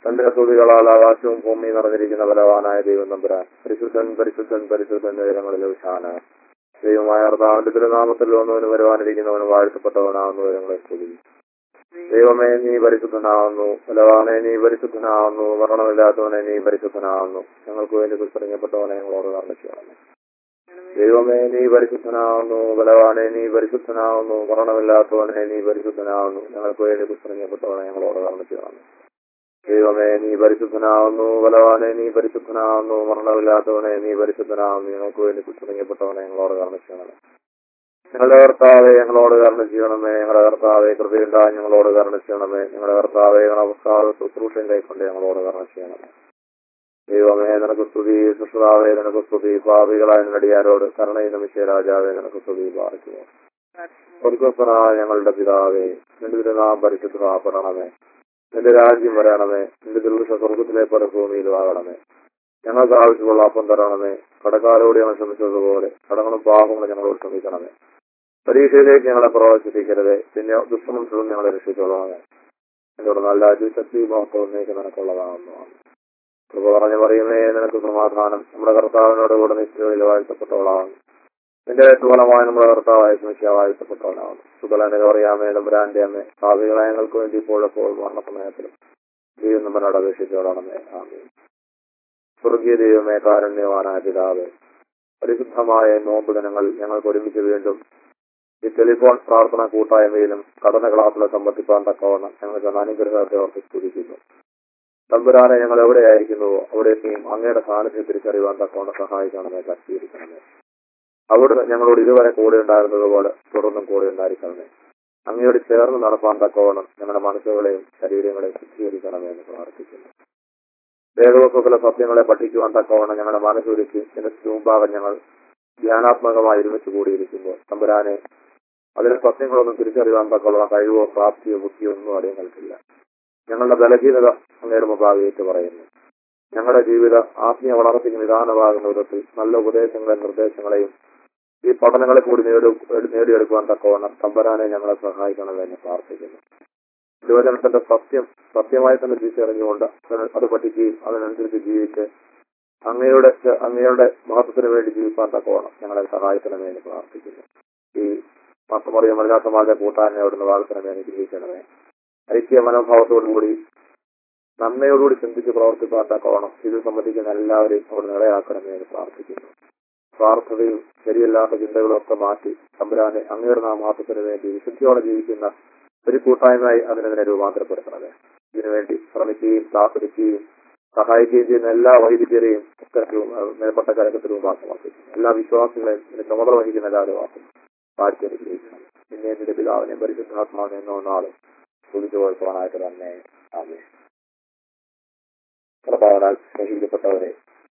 തന്റെ സ്തുതികളാൽ ആകാശവും ഭൂമിയും നിറഞ്ഞിരിക്കുന്ന ബലവാനായ ദൈവം നമ്പുരാൻ പരിശുദ്ധൻ പരിശുദ്ധൻ പരിശുദ്ധൻ ഉയരങ്ങളിൽ ഉഷാന ദൈവമായ അർദ്ധാവിന്റെ തിരുനാമത്തിൽ വന്നവന് വരുവാനിരിക്കുന്നവന് വാഴ്ത്തപ്പെട്ടവനാകുന്നു ഉയരങ്ങളെ സ്തുതി ദൈവമേ നീ പരിശുദ്ധനാകുന്നു ബലവാനെ നീ പരിശുദ്ധനാകുന്നു മരണമില്ലാത്തവനെ നീ പരിശുദ്ധനാകുന്നു ഞങ്ങൾക്ക് വേണ്ടി പുസ്തകപ്പെട്ടവനെ ഞങ്ങളോട് കാണിച്ചു ദൈവമേ നീ പരിശുദ്ധനാകുന്നു ബലവാനെ നീ പരിശുദ്ധനാകുന്നു മരണമില്ലാത്തവനെ നീ പരിശുദ്ധനാകുന്നു ഞങ്ങൾക്ക് വേണ്ടി പുസ്തകപ്പെട്ടവനെ ഞങ്ങളോട് കാണിച്ചു ദൈവമേ നീ പരിശുദ്ധനാകുന്നു ബലവാനെ നീ പരിശുദ്ധനാകുന്നു മരണമില്ലാത്തവനെ നീ പരിശുദ്ധനാകുന്നു ഞങ്ങൾക്ക് വേണ്ടി പുസ്തകപ്പെട്ടവനെ ഞങ്ങളോട് കാണിച്ചു ഞങ്ങളുടെ കർത്താവെ ഞങ്ങളോട് കരുണ ചെയ്യണമേ ഞങ്ങളുടെ കർത്താവെ കൃപയുണ്ടാ ഞങ്ങളോട് കരുണ ചെയ്യണമേ ഞങ്ങളുടെ കർത്താവെ നമസ്കാര ശുശ്രൂഷൻ കൈക്കൊണ്ട് ഞങ്ങളോട് കരുണ ചെയ്യണമേ ദൈവമേ നിനക്ക് സ്തുതി സുഷ്ടാവേ നിനക്ക് സ്തുതി ഭാവികളായ നടിയാരോട് കരുണയും നിമിഷ രാജാവേ നിനക്ക് സ്തുതി പാർക്കുക സ്വർഗസ്വനായ ഞങ്ങളുടെ പിതാവേ നിന്റെ തിരുനാം പരിശുദ്ധമാപ്പെടണമേ നിന്റെ രാജ്യം വരണമേ നിന്റെ ദുർവിഷ സ്വർഗത്തിലെ പല ഭൂമിയിലും ആകണമേ ഞങ്ങൾക്ക് ആവശ്യമുള്ള അപ്പം തരണമേ കടക്കാരോട് ഞങ്ങൾ ശ്രമിച്ചതുപോലെ കടങ്ങളും പാപങ്ങളും ഞങ്ങളോട് ശ്രമിക്കണമേ പരീക്ഷയിലേക്ക് ഞങ്ങളെ പ്രവേശിപ്പിക്കരുത് പിന്നെ ദുഷ്ടമനുഷ്യരും ഞങ്ങളെ രക്ഷിച്ചോളാമേ എന്നോട് നല്ല ശക്തി മഹത്വം നീക്ക് നിനക്കുള്ളതാണെന്നാണ് കൃപ പറഞ്ഞു പറയുന്നേ നിനക്ക് സമാധാനം നമ്മുടെ കർത്താവിനോട് കൂടെ നിശ്ചയയിൽ വാഴ്ത്തപ്പെട്ടവളാണ് നിന്റെ ഫലമായി നമ്മുടെ കർത്താവായ സ്മിഷ്യ വാഴ്ത്തപ്പെട്ടവനാണ് സുഖലനെ പറയാമേ നമ്പരാന്റെ അമ്മേ ഭാവികളെ ഞങ്ങൾക്ക് വേണ്ടി ഇപ്പോഴെപ്പോൾ മരണസമയത്തിലും ദൈവം നമ്മളോട് അപേക്ഷിച്ചോളണമേ ആമേ സ്വർഗീയ ദൈവമേ കാരുണ്യവാനായ പിതാവേ പരിശുദ്ധമായ നോമ്പ് ദിനങ്ങൾ ഞങ്ങൾക്ക് ഒരുമിച്ച് വീണ്ടും ഈ ടെലിഫോൺ പ്രാർത്ഥന കൂട്ടായ്മയിലും കടന ക്ലാസ്സിലെ സംബന്ധിപ്പാൻ തക്കവണ്ണം ഞങ്ങൾക്ക് അനുഗ്രഹത്തെ ഓർത്ത് സ്തുതിക്കുന്നു തമ്പുരാനെ ഞങ്ങൾ എവിടെയായിരിക്കുന്നുവോ അവിടെയും അങ്ങയുടെ സാന്നിധ്യം തിരിച്ചറിയുവാൻ തക്കവണ്ണം സഹായിക്കണമേ ശക്തീകരിക്കണമേ അവിടുന്ന് ഞങ്ങളോട് ഇതുവരെ കൂടെ ഉണ്ടായിരുന്നതുപോലെ തുടർന്നും കൂടെ ഉണ്ടായിരിക്കണമേ അങ്ങയോട് ചേർന്ന് നടപ്പാൻ തക്കവണ്ണം ഞങ്ങളുടെ മനസ്സുകളെയും ശരീരങ്ങളെയും ശുദ്ധീകരിക്കണമേ എന്ന് പ്രാർത്ഥിക്കുന്നു വേദവസ്തുക്കളെ സത്യങ്ങളെ പഠിക്കുവാൻ തക്കവണ്ണം ഞങ്ങളുടെ മനസ്സൊരുക്കി ഇതിന് മുമ്പാകെ ഞങ്ങൾ ധ്യാനാത്മകമായി ഒരുമിച്ച് കൂടിയിരിക്കുമ്പോൾ തമ്പുരാനെ അതിലെ സത്യങ്ങളൊന്നും തിരിച്ചറിയാൻ തക്കവണ്ണം കഴിവോ പ്രാപ്തിയോ ബുദ്ധിയോ ഒന്നും അറിയങ്ങൾക്കില്ല ഞങ്ങളുടെ ബലഹീനത അങ്ങയുടെ മുമ്പാകേറ്റ് പറയുന്നു ഞങ്ങളുടെ ജീവിത ആത്മീയ വളർച്ചയ്ക്ക് നിദാനമാകുന്ന വിധത്തിൽ നല്ല ഉപദേശങ്ങളെയും നിർദ്ദേശങ്ങളെയും ഈ പഠനങ്ങളെ കൂടി നേടി നേടിയെടുക്കുവാൻ തക്കവണ്ണം തമ്പരാനെ ഞങ്ങളെ സഹായിക്കണമെന്ന് പ്രാർത്ഥിക്കുന്നു തിരുവചനത്തിന്റെ സത്യം സത്യമായി തന്നെ തിരിച്ചറിഞ്ഞുകൊണ്ട് അത് പഠിക്കുകയും അതിനനുസരിച്ച് ജീവിച്ച് അങ്ങയുടെ അങ്ങയുടെ മഹത്വത്തിന് വേണ്ടി ജീവിക്കാൻ തക്കവണ്ണം ഞങ്ങളെ സഹായിക്കണമേ എന്ന് പ്രാർത്ഥിക്കുന്നു ഈ പത്തമറിയ മലിനാസമാജ കൂട്ടാനെ അവിടുന്ന് വാഗ്ദനമേ അനുഗ്രഹിക്കണമേ ഐക്യ മനോഭാവത്തോടുകൂടി നന്മയോടുകൂടി ചിന്തിച്ച് പ്രവർത്തിക്കാൻ തക്കവണ്ണം ഇത് സംബന്ധിക്കുന്ന എല്ലാവരെയും അവിടെ നിലയാക്കണമേ എന്ന് പ്രാർത്ഥിക്കുന്നു സ്വാർത്ഥതയും ശരിയല്ലാത്ത ചിന്തകളും ഒക്കെ മാറ്റി തമ്പുരാനെ അങ്ങയുടെ നാമാർത്ഥത്തിന് വേണ്ടി വിശുദ്ധിയോടെ ജീവിക്കുന്ന ഒരു കൂട്ടായ്മയായി അതിനെ രൂപാന്തരപ്പെടുത്തണമേ ഇതിനുവേണ്ടി ശ്രമിക്കുകയും പ്രാർത്ഥിക്കുകയും സഹായിക്കുകയും ചെയ്യുന്ന എല്ലാ വൈദികരെയും ഇത്തരത്തിലും മേൽപ്പെട്ട കാര്യത്തിലും വാസമാക്കുന്നു എല്ലാ വിശ്വാസികളെയും ഇതിന് ചുമതല വഹിക്കുന്ന എല്ലാവരും പാടിച്ചനുഗ്രഹിക്കണം പിന്നെ എന്റെ പിതാവിനെ പരിശുദ്ധാത്മാവിനെ എന്നോ നാളും സ്തുതിച്ചു കൊടുക്കുവാനായിട്ട് തന്നെ ആമേ പ്രഭാവനാൽ സ്നേഹിക്കപ്പെട്ടവരെ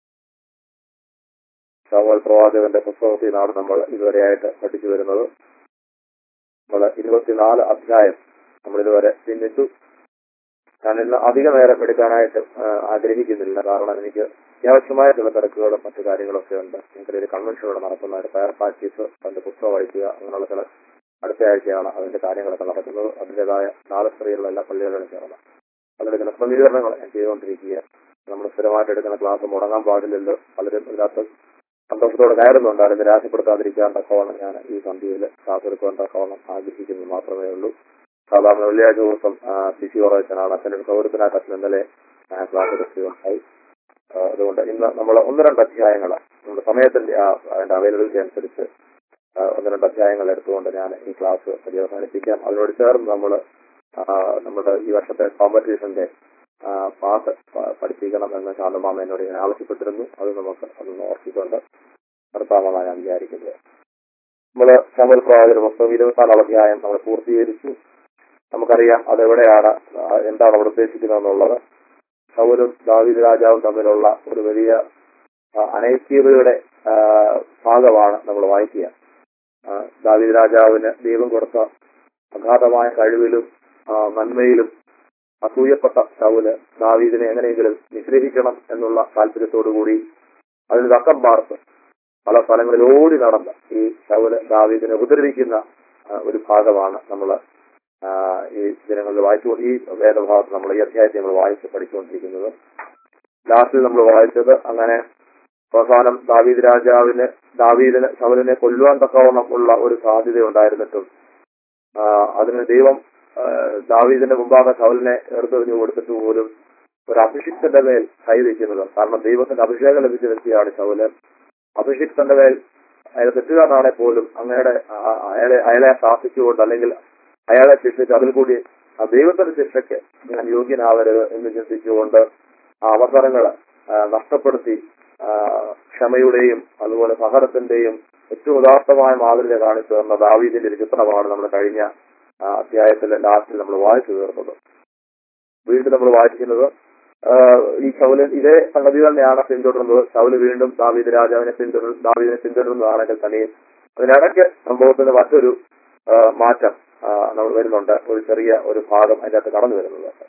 ഷവൽ പ്രവാചകന്റെ പുസ്തകത്തിനാണ് നമ്മൾ ഇതുവരെയായിട്ട് പഠിച്ചു വരുന്നത് നമ്മൾ ഇരുപത്തിനാല് അധ്യായം നമ്മൾ ഇതുവരെ ചിന്തിച്ചു ഞാൻ ഇന്ന് അധിക നേരം എടുക്കാനായിട്ട് ആഗ്രഹിക്കുന്നില്ല കാരണം എനിക്ക് അത്യാവശ്യമായ ചില തിരക്കുകളും മറ്റു കാര്യങ്ങളൊക്കെ ഉണ്ട് എനിക്കൊരു കൺവെൻഷൻ ഇവിടെ നടക്കുന്ന ഒരു ഫയർ പ്രാക്ടീസ് അതിന്റെ പുസ്തകം വായിക്കുക അങ്ങനെയുള്ള ചില അടുത്ത ആഴ്ചയാണ് അതിന്റെ കാര്യങ്ങളൊക്കെ നടക്കുന്നത് അതിൻ്റെതായ നാല് സ്ത്രീകളുടെ എല്ലാ പള്ളികളിലും ചേർന്ന് അതിന്റെ ചില ക്രമീകരണങ്ങൾ ഞാൻ ചെയ്തുകൊണ്ടിരിക്കുക നമ്മൾ സ്ഥിരമായിട്ട് എടുക്കുന്ന ക്ലാസ് മുടങ്ങാൻ പാടില്ലല്ലോ പലരും ഇതിനകത്ത് സന്തോഷത്തോടെ കയറുന്നുണ്ട് നിരാശപ്പെടുത്താതിരിക്കാൻ തക്കവണ്ണം ഞാൻ ഈ സന്ധ്യയിൽ ക്ലാസ് എടുക്കാൻ തക്കവണ്ണം ആഗ്രഹിക്കുന്നത് മാത്രമേ ഉള്ളൂ സാധാരണ വെള്ളിയാഴ്ച ദിവസം പി സി ഓറച്ചനാണ് അച്ഛൻ്റെ സൗകര്യത്തിനായിട്ട് അച്ഛൻ ഇന്നലെ ക്ലാസ് എടുക്കുകയുണ്ടായി അതുകൊണ്ട് ഇന്ന് നമ്മൾ ഒന്ന് രണ്ട് അധ്യായങ്ങൾ നമ്മുടെ സമയത്തിന്റെ അതിന്റെ അവൈലബിലിറ്റി അനുസരിച്ച് ഒന്ന് രണ്ട് അധ്യായങ്ങൾ എടുത്തുകൊണ്ട് ഞാൻ ഈ ക്ലാസ് പര്യവസാനിപ്പിക്കാം അതിനോട് ചേർന്ന് നമ്മൾ നമ്മുടെ ഈ വർഷത്തെ കോമ്പറ്റീഷന്റെ പാസ് പഠിപ്പിക്കണം എന്ന് ശാന്തമാമ എന്നോട് ഞാൻ ആവശ്യപ്പെട്ടിരുന്നു അത് നമുക്ക് അതൊന്ന് ഓർത്തിക്കൊണ്ട് നടത്താമെന്നാണ് ഞാൻ വിചാരിക്കുന്നത് നമ്മള് ശമൽ പ്രവാചക പുസ്തകം ഇരുപത്തിനാലാം അധ്യായം നമ്മൾ പൂർത്തീകരിച്ചു നമുക്കറിയാം അതെവിടെയാണ് എന്താണ് അവിടെ ഉദ്ദേശിക്കുന്നത് എന്നുള്ളത് സൗലും ദാവീദ് രാജാവും തമ്മിലുള്ള ഒരു വലിയ അനൈക്യതയുടെ ഭാഗമാണ് നമ്മൾ വായിക്കുക ദാവീദ് രാജാവിന് ദൈവം കൊടുത്ത അഗാധമായ കഴിവിലും നന്മയിലും അസൂയപ്പെട്ട ശൗല് ദാവീദിനെ എങ്ങനെയെങ്കിലും നിഗ്രഹിക്കണം എന്നുള്ള താല്പര്യത്തോടുകൂടി അതിന് തക്കം പാർത്ത് പല സ്ഥലങ്ങളിൽ ഓടി നടന്ന ഈ ശൗല് ദാവീദിനെ ഉപദ്രവിക്കുന്ന ഒരു ഭാഗമാണ് നമ്മൾ ആ, ഈ ദിനങ്ങളിൽ വായിച്ചു ഈ വേദഭാഗത്ത് നമ്മൾ ഈ അധ്യായത്തെ നമ്മൾ വായിച്ച് പഠിച്ചുകൊണ്ടിരിക്കുന്നത് ലാസ്റ്റിൽ നമ്മൾ വായിച്ചത് അങ്ങനെ അവസാനം ദാവീദ് രാജാവിന് ദാവീദിന് ശവലിനെ കൊല്ലുവാൻ തക്കവണ്ണം ഉള്ള ഒരു സാധ്യത ഉണ്ടായിരുന്നിട്ടും ആ, അതിന് ദൈവം ആ, ദാവീദിന്റെ മുമ്പാകെ ശവലിനെ എറുതെറിഞ്ഞു കൊടുത്തിട്ട് പോലും ഒരു അഭിഷിക്തന്റെ മേൽ കൈ വയ്ക്കുന്നത് കാരണം ദൈവത്തിന്റെ അഭിഷേകം ലഭിച്ച വ്യക്തിയാണ് ശൗല് അഭിഷിക്തന്റെ മേൽ അയാൾ തെറ്റുകാരനാണെ പോലും അങ്ങയുടെ ആ- അയാളെ അയാളെ ശാസിച്ചുകൊണ്ട് അല്ലെങ്കിൽ അയാളെ ശിക്ഷിച്ച് അതിൽ കൂടി ആ ദൈവത്തിന്റെ ശിക്ഷയ്ക്ക് ഞാൻ യോഗ്യനാവരുത് എന്ന് ചിന്തിച്ചുകൊണ്ട് ആ അവസരങ്ങള് ആ, നഷ്ടപ്പെടുത്തി ആ, ക്ഷമയുടെയും അതുപോലെ സഹനത്തിന്റെയും ഏറ്റവും ഉദാർത്ഥമായ മാതൃക കാണിച്ചു തന്ന ദാവീദിന്റെ ഒരു ചിത്രമാണ് നമ്മൾ കഴിഞ്ഞ ആ, അധ്യായത്തിലെ ലാസ്റ്റിൽ നമ്മൾ വായിച്ചു തീർന്നത് വീണ്ടും നമ്മൾ വായിക്കുന്നത് ആ, ഈ ശൗല് ഇതേ സംഗതി തന്നെയാണ് പിന്തുടരുന്നത് ശൗല് വീണ്ടും ദാവീദ് രാജാവിനെ പിന്തുടർ ദാവീദിനെ പിന്തുടരുന്നതാണെങ്കിൽ തന്നെയും അതിനിടയ്ക്ക് സംഭവത്തിന് മറ്റൊരു ആ, മാറ്റം ആ, നമ്മൾ വരുന്നുണ്ട് ഒരു ചെറിയ ഒരു ഭാഗം അതിന്റെ അകത്ത് കടന്നു വരുന്നുണ്ട്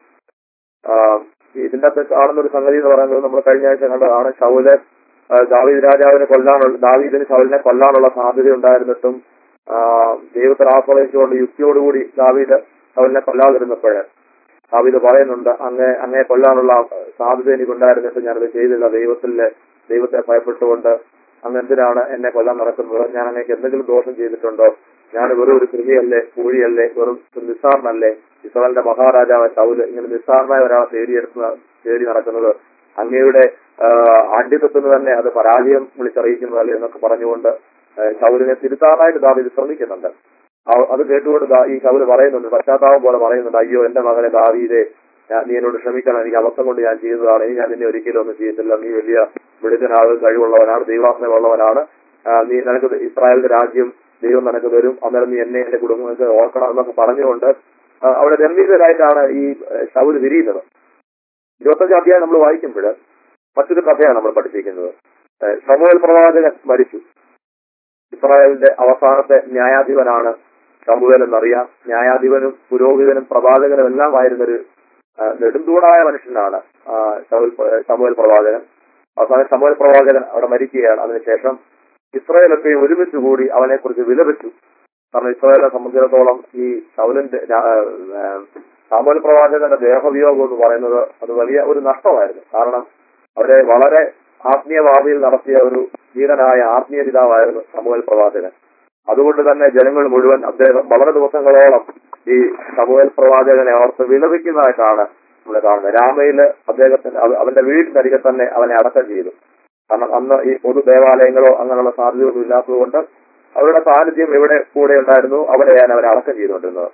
ആ, ഇതിന്റെ അകത്ത് കാണുന്ന ഒരു സംഗതി എന്ന് പറയുന്നത് നമ്മൾ കഴിഞ്ഞ ആഴ്ച കണ്ടതാണ് ശൗല് ആ, ദാവീദ് രാജാവിനെ കൊല്ലാനുള്ള ദാവീദിന് ശൗലിനെ കൊല്ലാനുള്ള സാധ്യത ഉണ്ടായിരുന്നിട്ടും ആ, ദൈവത്തെ ആശ്രയിച്ചുകൊണ്ട് യുക്തിയോടുകൂടി ദാവീദ് ശൗലിനെ കൊല്ലാതിരുന്നപ്പോഴ് ദാവീദ് പറയുന്നുണ്ട് അങ്ങേ അങ്ങേ കൊല്ലാനുള്ള സാധ്യത എനിക്കുണ്ടായിരുന്നിട്ട് ഞാനത് ചെയ്തില്ല ദൈവത്തിലെ ദൈവത്തെ ഭയപ്പെട്ടുകൊണ്ട് അങ്ങ് എന്തിനാണ് എന്നെ കൊല്ലാൻ നടക്കുന്നത് ഞാൻ അങ്ങേക്ക് എന്തെങ്കിലും ദോഷം ചെയ്തിട്ടുണ്ടോ ഞാൻ വെറും ഒരു കൃമിയല്ലേ കൂഴിയല്ലേ വെറും ഒരു നിസ്സാറിനല്ലേ ഇസ്രായേലിന്റെ മഹാരാജാവ് ശൗല് ഇങ്ങനെ നിസ്സാറിനായ ഒരാളെ തേടിയെടുക്കുന്ന തേടി നടക്കുന്നത് അങ്ങയുടെ ആഢ്യത്വത്തിന് തന്നെ അത് പരാജയം വിളിച്ചറിയിക്കുന്നതല്ലേ എന്നൊക്കെ പറഞ്ഞുകൊണ്ട് ആ, ശൗലിനെ തിരുത്താനായിട്ട് ദാവീദ് ശ്രമിക്കുന്നുണ്ട് ആ- അത് കേട്ടുകൊണ്ട് ദാ- ഈ ശൗല് പറയുന്നുണ്ട് പശ്ചാത്താപം പോലെ പറയുന്നുണ്ട് അയ്യോ എന്റെ മകനെ ദാവീദേ ഞാൻ നീ എന്നോട് ക്ഷമിക്കണം എനിക്ക് അബദ്ധം കൊണ്ട് ഞാൻ ചെയ്തതാണ് ഇനി ഞാൻ നിന്നെ ഒരിക്കലും ഒന്നും ചെയ്യത്തില്ല നീ വലിയ മിടുക്കനാണ് കഴിവുള്ളവനാണ് ദൈവാത്മയുള്ളവനാണ് ആ, നീ നിനക്ക് ഇസ്രായേലിന്റെ രാജ്യം ദൈവം നിനക്ക് തരും അന്നേരം നീ എന്നെ എന്റെ കുടുംബങ്ങൾക്ക് ഓർക്കണം എന്നൊക്കെ പറഞ്ഞുകൊണ്ട് ആ, അവിടെ ഗംഭീരരായിട്ടാണ് ഈ ഏഹ്, ശൗല് തിരിയുന്നത് ഇരുപത്തഞ്ചാം അധ്യായം നമ്മൾ വായിക്കുമ്പോൾ മറ്റൊരു കഥയാണ് നമ്മൾ പഠിപ്പിക്കുന്നത് ഏഹ്, ശമൂവേൽ പ്രവാചകൻ മരിച്ചു ഇസ്രായേലിന്റെ അവസാനത്തെ ന്യായാധിപനാണ് ശമുവേൽ എന്നറിയാം ന്യായാധിപനും പുരോഹിതനും പ്രവാചകനും എല്ലാം ആയിരുന്നൊരു ആ, നെടുന്തൂണായ മനുഷ്യനാണ് ആ, ശമൂവേൽ പ്ര- ശമൂവേൽ പ്രവാചകൻ അവസാനം ശമുവേൽ പ്രവാചകൻ അവിടെ മരിക്കുകയാണ് അതിനുശേഷം ഇസ്രായേലൊക്കെ ഒരുമിച്ച് കൂടി അവനെ കുറിച്ച് വിലപിച്ചു കാരണം ഇസ്രായേലിനെ സംബന്ധിച്ചിടത്തോളം ഈ ശൗലിന്റെ രാ- ആ, സാമൂൽ പ്രവാചകന്റെ ദേഹവിയോഗം എന്ന് പറയുന്നത് അത് വലിയ ഒരു നഷ്ടമായിരുന്നു കാരണം അവരെ വളരെ ആത്മീയഭാവിയിൽ നടത്തിയ ഒരു ധീരനായ ആത്മീയ പിതാവായിരുന്നു സമൂഹൽ പ്രവാചകൻ അതുകൊണ്ട് തന്നെ ജനങ്ങൾ മുഴുവൻ അദ്ദേഹം വളരെ ദിവസങ്ങളോളം ഈ സമൂഹൽ പ്രവാചകനെ ഓർത്ത് വിലപിക്കുന്നതായിട്ടാണ് നമ്മൾ കാണുന്നത് രാമയില് അദ്ദേഹത്തിന് അവ- അവന്റെ വീടിനരികെ തന്നെ അവനെ അടക്കം ചെയ്തു കാരണം അന്ന് ഈ പൊതു ദേവാലയങ്ങളോ അങ്ങനെയുള്ള സാധ്യതകളൊന്നും ഇല്ലാത്തതുകൊണ്ട് അവരുടെ സാന്നിധ്യം എവിടെ കൂടെ ഉണ്ടായിരുന്നു അവിടെയാണ് അവരെ അടക്കം ചെയ്തുകൊണ്ടിരുന്നത്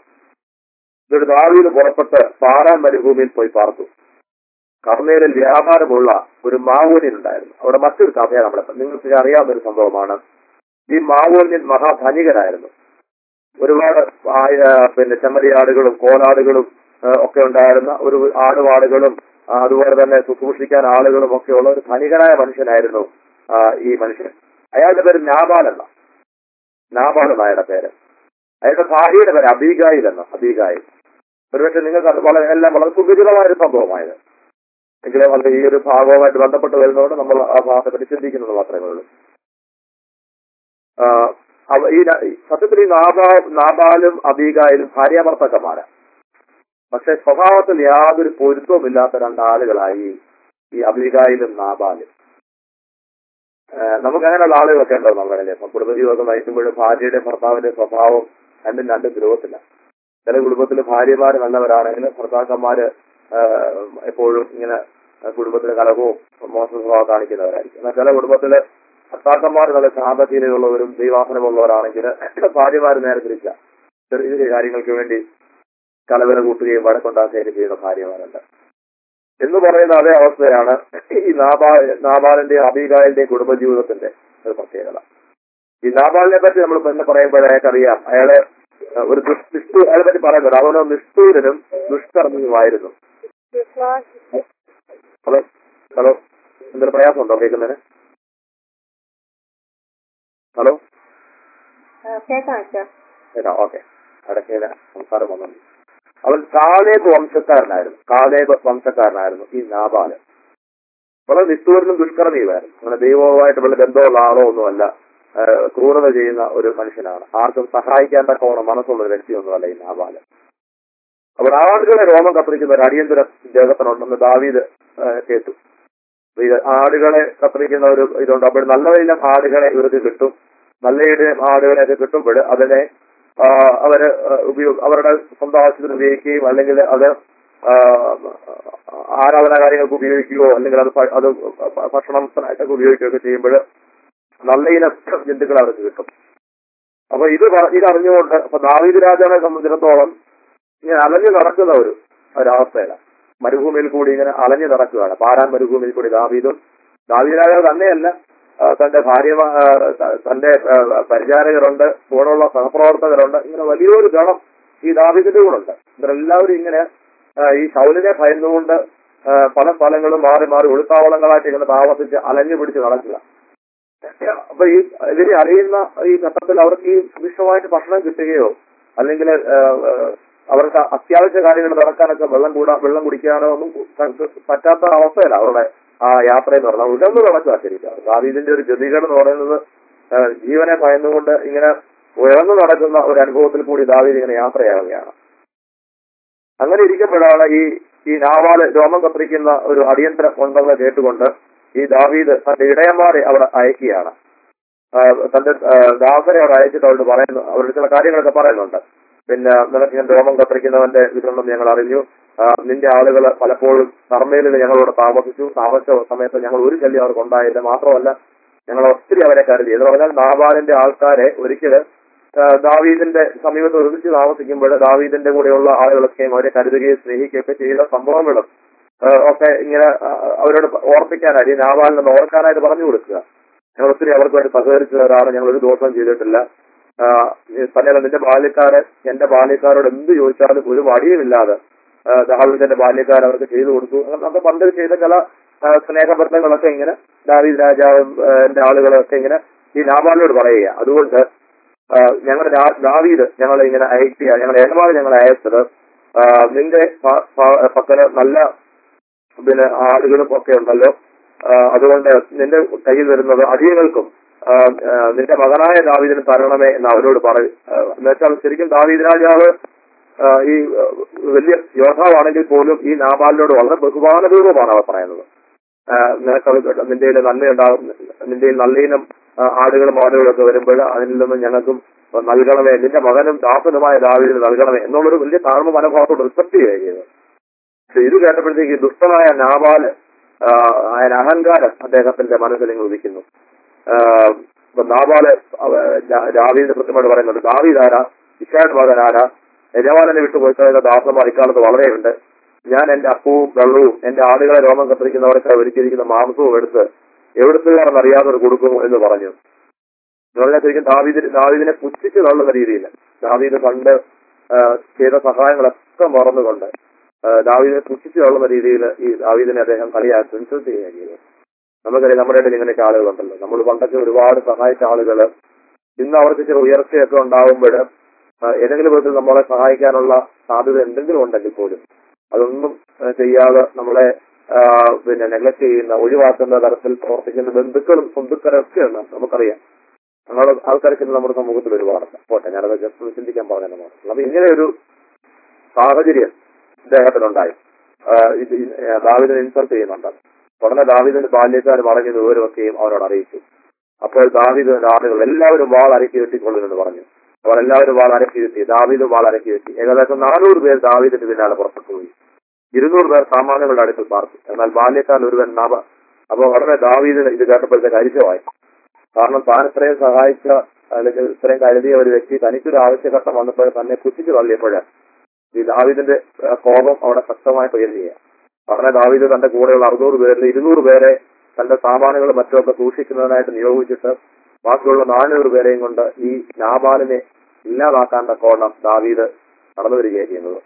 ഇതൊരു ദാവീദ് പുറപ്പെട്ട് പാറാൻ മരുഭൂമിയിൽ പോയി പാർത്തു കർണയിലിൽ വ്യാപാരമുള്ള ഒരു മാവോന്യൻ ഉണ്ടായിരുന്നു അവിടെ മറ്റൊരു കഥയാണ് നമ്മളെ നിങ്ങൾക്ക് അറിയാവുന്ന ഒരു സംഭവമാണ് ഈ മാവോന്യൻ മഹാധനികനായിരുന്നു ഒരുപാട് ആയ- പിന്നെ ചെമ്മരിയാടുകളും കോലാടുകളും ആ, ഒക്കെ ഉണ്ടായിരുന്ന ഒരു ആടുപാടുകളും ആ, അതുപോലെ തന്നെ ശുശ്രൂഷിക്കാൻ ആളുകളും ഒക്കെ ഉള്ള ഒരു ധനികനായ മനുഷ്യനായിരുന്നു ആ, ഈ മനുഷ്യൻ അയാളുടെ പേര് നാബാൽ എന്ന നാബാൽ എന്ന അയാളുടെ പേര് അയാളുടെ ഭാര്യയുടെ പേര് അബീഗായിൽ എന്ന അബീഗായിൽ ഒരുപക്ഷെ നിങ്ങൾക്ക് അത് വളരെ എല്ലാം വളരെ സുഖചിതമായ ഒരു സംഭവമായത് എങ്കിലും അത് ഈ ഒരു ഭാഗവുമായിട്ട് ബന്ധപ്പെട്ട് വരുന്നതുകൊണ്ട് നമ്മൾ ആ ഭാഗത്തെ പറ്റി ചിന്തിക്കുന്നത് മാത്രമേ ഉള്ളൂ ആ, അവ- ഈ ര- ഈ സത്യത്തിൽ ഈ നാബാ നാബാലും അബീഗായാലും ഭാര്യാഭർത്തക്കന്മാരാണ് പക്ഷെ സ്വഭാവത്തിൽ യാതൊരു പൊരുത്തവുമില്ലാത്ത രണ്ടാളുകളായി ഈ അബീഗായിലും നാബാലും ആ, നമുക്ക് അങ്ങനെയുള്ള ആളുകളൊക്കെ ഉണ്ടോ നമ്മുടെ ഇടയിൽ? ഇപ്പൊ കുടുംബജീവിതം നയിക്കുമ്പോഴും ഭാര്യയുടെ ഭർത്താവിന്റെ സ്വഭാവം രണ്ടും രണ്ടും ധ്രുവത്തില്ല ചില കുടുംബത്തിൽ ഭാര്യമാര് നല്ലവരാണെങ്കിൽ ഭർത്താക്കന്മാര് ആ, എപ്പോഴും ഇങ്ങനെ കുടുംബത്തിലെ കലഹവും മോശ സ്വഭാവം കാണിക്കുന്നവരായിരിക്കും എന്നാൽ ചില കുടുംബത്തില് ഭർത്താക്കന്മാർ നല്ല ശാന്തശീലമുള്ളവരും ദൈവാസനമുള്ളവരാണെങ്കിൽ ഭാര്യമാര് നേരെ തിരിച്ച ചെറിയ ചെറിയ കാര്യങ്ങൾക്ക് വേണ്ടി കലവില കൂട്ടുകയും വഴക്കുണ്ടാക്കുകയും ചെയ്യുന്ന ഭാര്യമാരുണ്ട് എന്ന് പറയുന്ന അതേ അവസ്ഥയാണ് ഈ നാബാ നാബാലിന്റെ അബീഗാലിന്റെ കുടുംബജീവിതത്തിന്റെ ഒരു പ്രത്യേകത ഈ നാബാലിനെ പറ്റി നമ്മൾ പിന്നെ പറയുമ്പോഴേക്ക് അറിയാം അയാളെ ഏഹ്, ഒരു ദുഷ്- നിഷ്ഠു അയാളെ പറ്റി പറയുന്നത് അവനോ നിഷ്ഠൂരനും ദുഷ്കർമ്മിയുമായിരുന്നു ഹലോ ഹലോ എന്തൊരു പ്രയാസമുണ്ടോ കേൾക്കുന്നതിന് ഹലോ കേൾക്കാം അച്ഛാ കേട്ടോ ഓക്കെ ഇടയ്ക്ക് സംസാരം വന്നു അവൻ കാലേബ് വംശക്കാരനായിരുന്നു കാലേബ് വംശക്കാരനായിരുന്നു ഈ നാബാല് വളരെ നിഷ്ഠൂരനും ദുഷ്കർമ്മിയുമായിരുന്നു അങ്ങനെ ദൈവവുമായിട്ട് വല്ല ബന്ധമുള്ള ആളോ ഒന്നുമല്ല ആ, ക്രൂരത ചെയ്യുന്ന ഒരു മനുഷ്യനാണ് ആർക്കും സഹായിക്കാൻ തക്കോണം മനസ്സുള്ള ഒരു വ്യക്തിയൊന്നുമല്ല ഈ നാബാല് അപ്പോൾ ആടുകളെ രോമം കത്തിരിക്കുന്ന ഒരു അടിയന്തര ജഗത്തിനുണ്ടെന്ന് ദാവീദ് ആ, കേട്ടു അപ്പൊ ഇത് ആടുകളെ കത്തിരിക്കുന്ന ഒരു ഇതുണ്ട് അപ്പോൾ നല്ല ഇനം ആടുകളെ ഇവർക്ക് കിട്ടും നല്ല ഇനം ആടുകളെയൊക്കെ കിട്ടുമ്പോൾ അതിനെ ആ, അവര് ഉപയോഗ അവരുടെ സ്വന്തം ആവശ്യത്തിന് ഉപയോഗിക്കുകയും അല്ലെങ്കിൽ അത് ആ, ആരാധനാ കാര്യങ്ങൾക്ക് ഉപയോഗിക്കുകയോ അല്ലെങ്കിൽ അത് ഭ- അത് ഭക്ഷണത്തിനായിട്ടൊക്കെ ഉപയോഗിക്കുകയൊക്കെ ചെയ്യുമ്പോൾ നല്ല ഇനം ജന്തുക്കൾ അവർക്ക് കിട്ടും അപ്പൊ ഇത് പ- ഇത് അറിഞ്ഞുകൊണ്ട് അപ്പൊ ദാവീദ് രാജാവിനെ സംബന്ധിച്ചിടത്തോളം ഇങ്ങനെ അലഞ്ഞു നടക്കുന്ന ഒരു ഒരവസ്ഥയിലാണ് മരുഭൂമിയിൽ കൂടി ഇങ്ങനെ അലഞ്ഞു നടക്കുകയാണ് പാരാൻ മരുഭൂമിയിൽ കൂടി ദാവീദും ദാവീദ് രാജാവ് തന്നെയല്ല ആ, തന്റെ ഭാര്യ തന്റെ ആ, പരിചാരകരുണ്ട് കൂടെയുള്ള സഹപ്രവർത്തകരുണ്ട് ഇങ്ങനെ വലിയൊരു ഗണം ഈ ദാവീദിന്റെ കൂടെ ഉണ്ട് ഇവരെല്ലാവരും ഇങ്ങനെ ആ, ഈ ശൗലിനെ ഭയന്നുകൊണ്ട് ആ, പല സ്ഥലങ്ങളും മാറി മാറി ഒളിത്താവളങ്ങളായിട്ട് ഇങ്ങനെ താമസിച്ച് അലഞ്ഞു പിടിച്ച് നടക്കുക അപ്പൊ ഈ ഇതിനെ അറിയുന്ന ഈ ഘട്ടത്തിൽ അവർക്ക് ഈ സുഭിക്ഷമായിട്ട് ഭക്ഷണം കിട്ടുകയോ അല്ലെങ്കിൽ അവർക്ക് അത്യാവശ്യ കാര്യങ്ങൾ നടക്കാനൊക്കെ വെള്ളം കൂടാ വെള്ളം കുടിക്കാനോ ഒന്നും ക- പറ്റാത്ത അവസ്ഥയല്ല അവരുടെ ആ യാത്ര എന്ന് പറഞ്ഞാൽ ഉടന്നു നടക്കുക ശരിക്കും ദാവീദിന്റെ ഒരു ഗതികേട് എന്ന് പറയുന്നത് ആ, ജീവനെ ഭയന്നുകൊണ്ട് ഇങ്ങനെ ഉയർന്നു നടക്കുന്ന ഒരു അനുഭവത്തിൽ കൂടി ദാവീദ് ഇങ്ങനെ യാത്രയാവുകയാണ് അങ്ങനെ ഇരിക്കുമ്പോഴാണ് ഈ ഈ നാവാല് രോമം കത്തിരിക്കുന്ന ഒരു അടിയന്തരം ഉണ്ടെന്ന് കേട്ടുകൊണ്ട് ഈ ദാവീദ് തന്റെ ഇടയന്മാരെ അവിടെ അയക്കുകയാണ് ആ, തന്റെ ആ, ദാസരെ അവിടെ അയച്ചിട്ട് അവരോട് പറയുന്നു അവരുടെ ചില കാര്യങ്ങളൊക്കെ പറയുന്നുണ്ട് പിന്നെ നിനക്ക് ഞാൻ രോമം കത്തിരിക്കുന്നവന്റെ ഇതുണ്ടെന്ന് ഞങ്ങൾ അറിഞ്ഞു ആ, നിന്റെ ആളുകൾ പലപ്പോഴും കർമ്മയിൽ ഞങ്ങളോട് താമസിച്ചു താമസിച്ച സമയത്ത് ഞങ്ങൾ ഒരു ശല്യം അവർക്ക് ഉണ്ടായില്ല മാത്രമല്ല ഞങ്ങൾ ഒത്തിരി അവരെ കരുതി എന്ന് പറഞ്ഞാൽ നാബാലിന്റെ ആൾക്കാരെ ഒരിക്കല് ആ, ദാവീദിന്റെ സമീപത്ത് ഒരുമിച്ച് താമസിക്കുമ്പോൾ ദാവീദിന്റെ കൂടെയുള്ള ആളുകളൊക്കെയും അവരെ കരുതുകയും സ്നേഹിക്കുകയൊക്കെ ചെയ്ത സംഭവങ്ങളും ആ, ഒക്കെ ഇങ്ങനെ ആ, അവരോട് ഓർപ്പിക്കാനായിട്ട് ഈ നാബാലിനെ ഓർക്കാനായിട്ട് പറഞ്ഞു കൊടുക്കുക ഞങ്ങൾ ഒത്തിരി അവർക്ക് വേണ്ടി സഹകരിച്ചവരാണ് ഞങ്ങൾ ഒരു ദോഷം ചെയ്തിട്ടില്ല ആ, ഈ തന്നെയല്ല നിന്റെ ബാല്യക്കാരെ എന്റെ ബാല്യക്കാരോട് എന്ത് ചോദിച്ചാലും ഒരു വടിയുമില്ലാതെ ആ, ദാവീദിന്റെ ബാല്യക്കാർ അവർക്ക് ചെയ്തു കൊടുത്തു അങ്ങനത്തെ പണ്ട് ചെയ്ത ചില ആ, സ്നേഹബന്ധങ്ങളൊക്കെ ഇങ്ങനെ ദാവീദ് രാജാവും ആ, എന്റെ ആളുകളൊക്കെ ഇങ്ങനെ ഈ നാബാലിനോട് പറയുക അതുകൊണ്ട് ആ, ഞങ്ങളുടെ ദാ- ദാവീദ് ഞങ്ങളെ ഇങ്ങനെ അയക്കുക ഞങ്ങളുടെ ഏകമാവ് ഞങ്ങളെ അയച്ചത് ആ, നിന്റെ പ- പ- പക്കല് നല്ല പിന്നെ ആളുകളും ഒക്കെ ഉണ്ടല്ലോ ആ, അതുകൊണ്ട് നിന്റെ കയ്യിൽ വരുന്നത് അടിയങ്ങൾക്കും ആ, ആ, നിന്റെ മകനായ ദാവീദിന് തരണമേ എന്ന് അവരോട് പറയും എന്നുവെച്ചാൽ ശരിക്കും ദാവീദ് രാജാവ് ആ, ഈ ആ, വലിയ യോദ്ധാവാണെങ്കിൽ പോലും ഈ നാബാലിനോട് വളരെ ബഹുമാനപൂർവ്വമാണ് അവർ പറയുന്നത് ആ, നിനക്ക് അത് കേട്ടോ, നിന്റെ കയ്യിൽ നന്മയുണ്ടാകും നിന്റെ കയ്യിൽ നല്ല ഇനം ആ, ആടുകളും ആടുകളും ഒക്കെ വരുമ്പോൾ അതിൽ നിന്നും ഞങ്ങൾക്കും നൽകണമേ നിന്റെ മകനും ദാസനുമായ ദാവീദിന് നൽകണമേ എന്നുള്ളൊരു വലിയ താഴ്മ മനോഭാവത്തോട് റിസ്പെക്ട് ചെയ്യുക ചെയ്തത് പക്ഷെ ഇത് കേട്ടപ്പോഴത്തേക്ക് ഈ ദുഷ്ടനായ നാബാല് ആ, അയൻ അഹങ്കാരം അദ്ദേഹത്തിന്റെ മനസ്സിൽ ഇങ്ങനെ ഉദിക്കുന്നു ആ, ഇപ്പൊ നാബാല് അവ- ദാ- ദാവീദിന്റെ കൃത്യമായിട്ട് പറയുന്നുണ്ട് ദാവീദ് ആരാ ഇഷായുടെ മകൻ ആരാ യജമാനെ വിട്ടു പോയി കഴിഞ്ഞ ദാസന്മാർ ഇക്കാലത്ത് വളരെയുണ്ട് ഞാൻ എന്റെ അപ്പവും വെള്ളവും എന്റെ ആടുകളെ രോമം കത്തിരിക്കുന്നവർക്ക് ഒരുക്കിയിരിക്കുന്ന മാംസവും എടുത്ത് എവിടുത്തുകാരെന്ന് അറിയാത്തവർ കൊടുക്കും എന്ന് പറഞ്ഞു എന്ന് പറഞ്ഞാൽ ശരിക്കും ദാവീദിന് ദാവീദിനെ പുച്ഛിച്ച് തള്ളുന്ന രീതിയിൽ ദാവീദ് പണ്ട് ആ, ചെയ്ത സഹായങ്ങളൊക്കെ മറന്നുകൊണ്ട് ആ, ദാവീദിനെ പുച്ഛിച്ച് തള്ളുന്ന രീതിയിൽ ഈ ദാവീദിനെ അദ്ദേഹം കളിയാക്കി ഇൻസൾട്ട് ചെയ്യുകയാണ് ചെയ്തത് നമുക്കറിയാം നമ്മുടെ ഇടയിൽ ഇങ്ങനെയൊക്കെ ആളുകളുണ്ടല്ലോ നമ്മൾ പണ്ടൊക്കെ ഒരുപാട് സഹായിച്ച ആളുകൾ ഇന്ന് അവർക്ക് ചില ഉയർച്ചയൊക്കെ ഉണ്ടാകുമ്പോൾ ഏതെങ്കിലും വിധത്തിൽ നമ്മളെ സഹായിക്കാനുള്ള സാധ്യത എന്തെങ്കിലും ഉണ്ടെങ്കിൽ പോലും അതൊന്നും ആ, ചെയ്യാതെ നമ്മളെ ആ, പിന്നെ നെഗ്ലക്ട് ചെയ്യുന്ന ഒഴിവാക്കുന്ന തരത്തിൽ പ്രവർത്തിക്കുന്ന ബന്ധുക്കളും സ്വന്തക്കാരും ഒക്കെയാണ് നമുക്കറിയാം അങ്ങനെ ആൾക്കാർക്ക് ഇന്ന് നമ്മുടെ സമൂഹത്തിൽ ഒരുപാടുണ്ട് പോട്ടെ ഞാനത് ജസ്റ്റ് ഒന്ന് ചിന്തിക്കാൻ പറഞ്ഞു മാത്രം അപ്പൊ ഇങ്ങനെ ഒരു സാഹചര്യം ഇദ്ദേഹത്തിനുണ്ടായി ആ, ഇത് ഈ, ആ, ദാവീദിനെ ഇൻസൾട്ട് ചെയ്യുന്നുണ്ട് ഉടനെ ദാവീദിന്റെ ബാല്യക്കാർ പറഞ്ഞ വിവരമൊക്കെയും അവരോട് അറിയിച്ചു അപ്പോൾ ദാവീദ് ആളുകൾ എല്ലാവരും വാൾ അരക്കി വെട്ടിക്കൊള്ളുമെന്ന് പറഞ്ഞു അവർ എല്ലാവരും വാൾ അരക്കി വെട്ടി ദാവീദ് വാൾ അരക്കി വെട്ടി ഏകദേശം നാനൂറ് പേർ ദാവീദിന്റെ പിന്നാലെ പുറപ്പെട്ടു പോയി ഇരുന്നൂറ് പേർ സാമാന്യങ്ങളുടെ അടുത്ത് പാർത്തു എന്നാൽ ബാല്യക്കാരൻ ഒരുവൻ നവ അപ്പൊ ഉടനെ ദാവീദിന് ഇത് കേട്ടപ്പോഴത്തേക്ക് അരിശമായി കാരണം താൻ ഇത്രയും സഹായിച്ച അല്ലെങ്കിൽ ഇത്രയും കരുതിയ ഒരു വ്യക്തി തനിക്കൊരു ആവശ്യഘട്ടം വന്നപ്പോൾ തന്നെ പുച്ഛിച്ചു തള്ളിയപ്പോൾ ഈ ദാവീദിന്റെ ആ, കോപം അവിടെ ശക്തമായിട്ട് ഉയരുകയാണ് ഉടനെ ദാവീദ് തന്റെ കൂടെയുള്ള അറുന്നൂറ് പേരിൽ ഇരുന്നൂറ് പേരെ തന്റെ സാമാനുകൾ മറ്റുമൊക്കെ സൂക്ഷിക്കുന്നതിനായിട്ട് നിയോഗിച്ചിട്ട് ബാക്കിയുള്ള നാനൂറ് പേരെയും കൊണ്ട് ഈ നാബാലിനെ ഇല്ലാതാക്കാൻ തക്കോണം ദാവീദ് നടന്നു വരികയാണ് ചെയ്യുന്നത്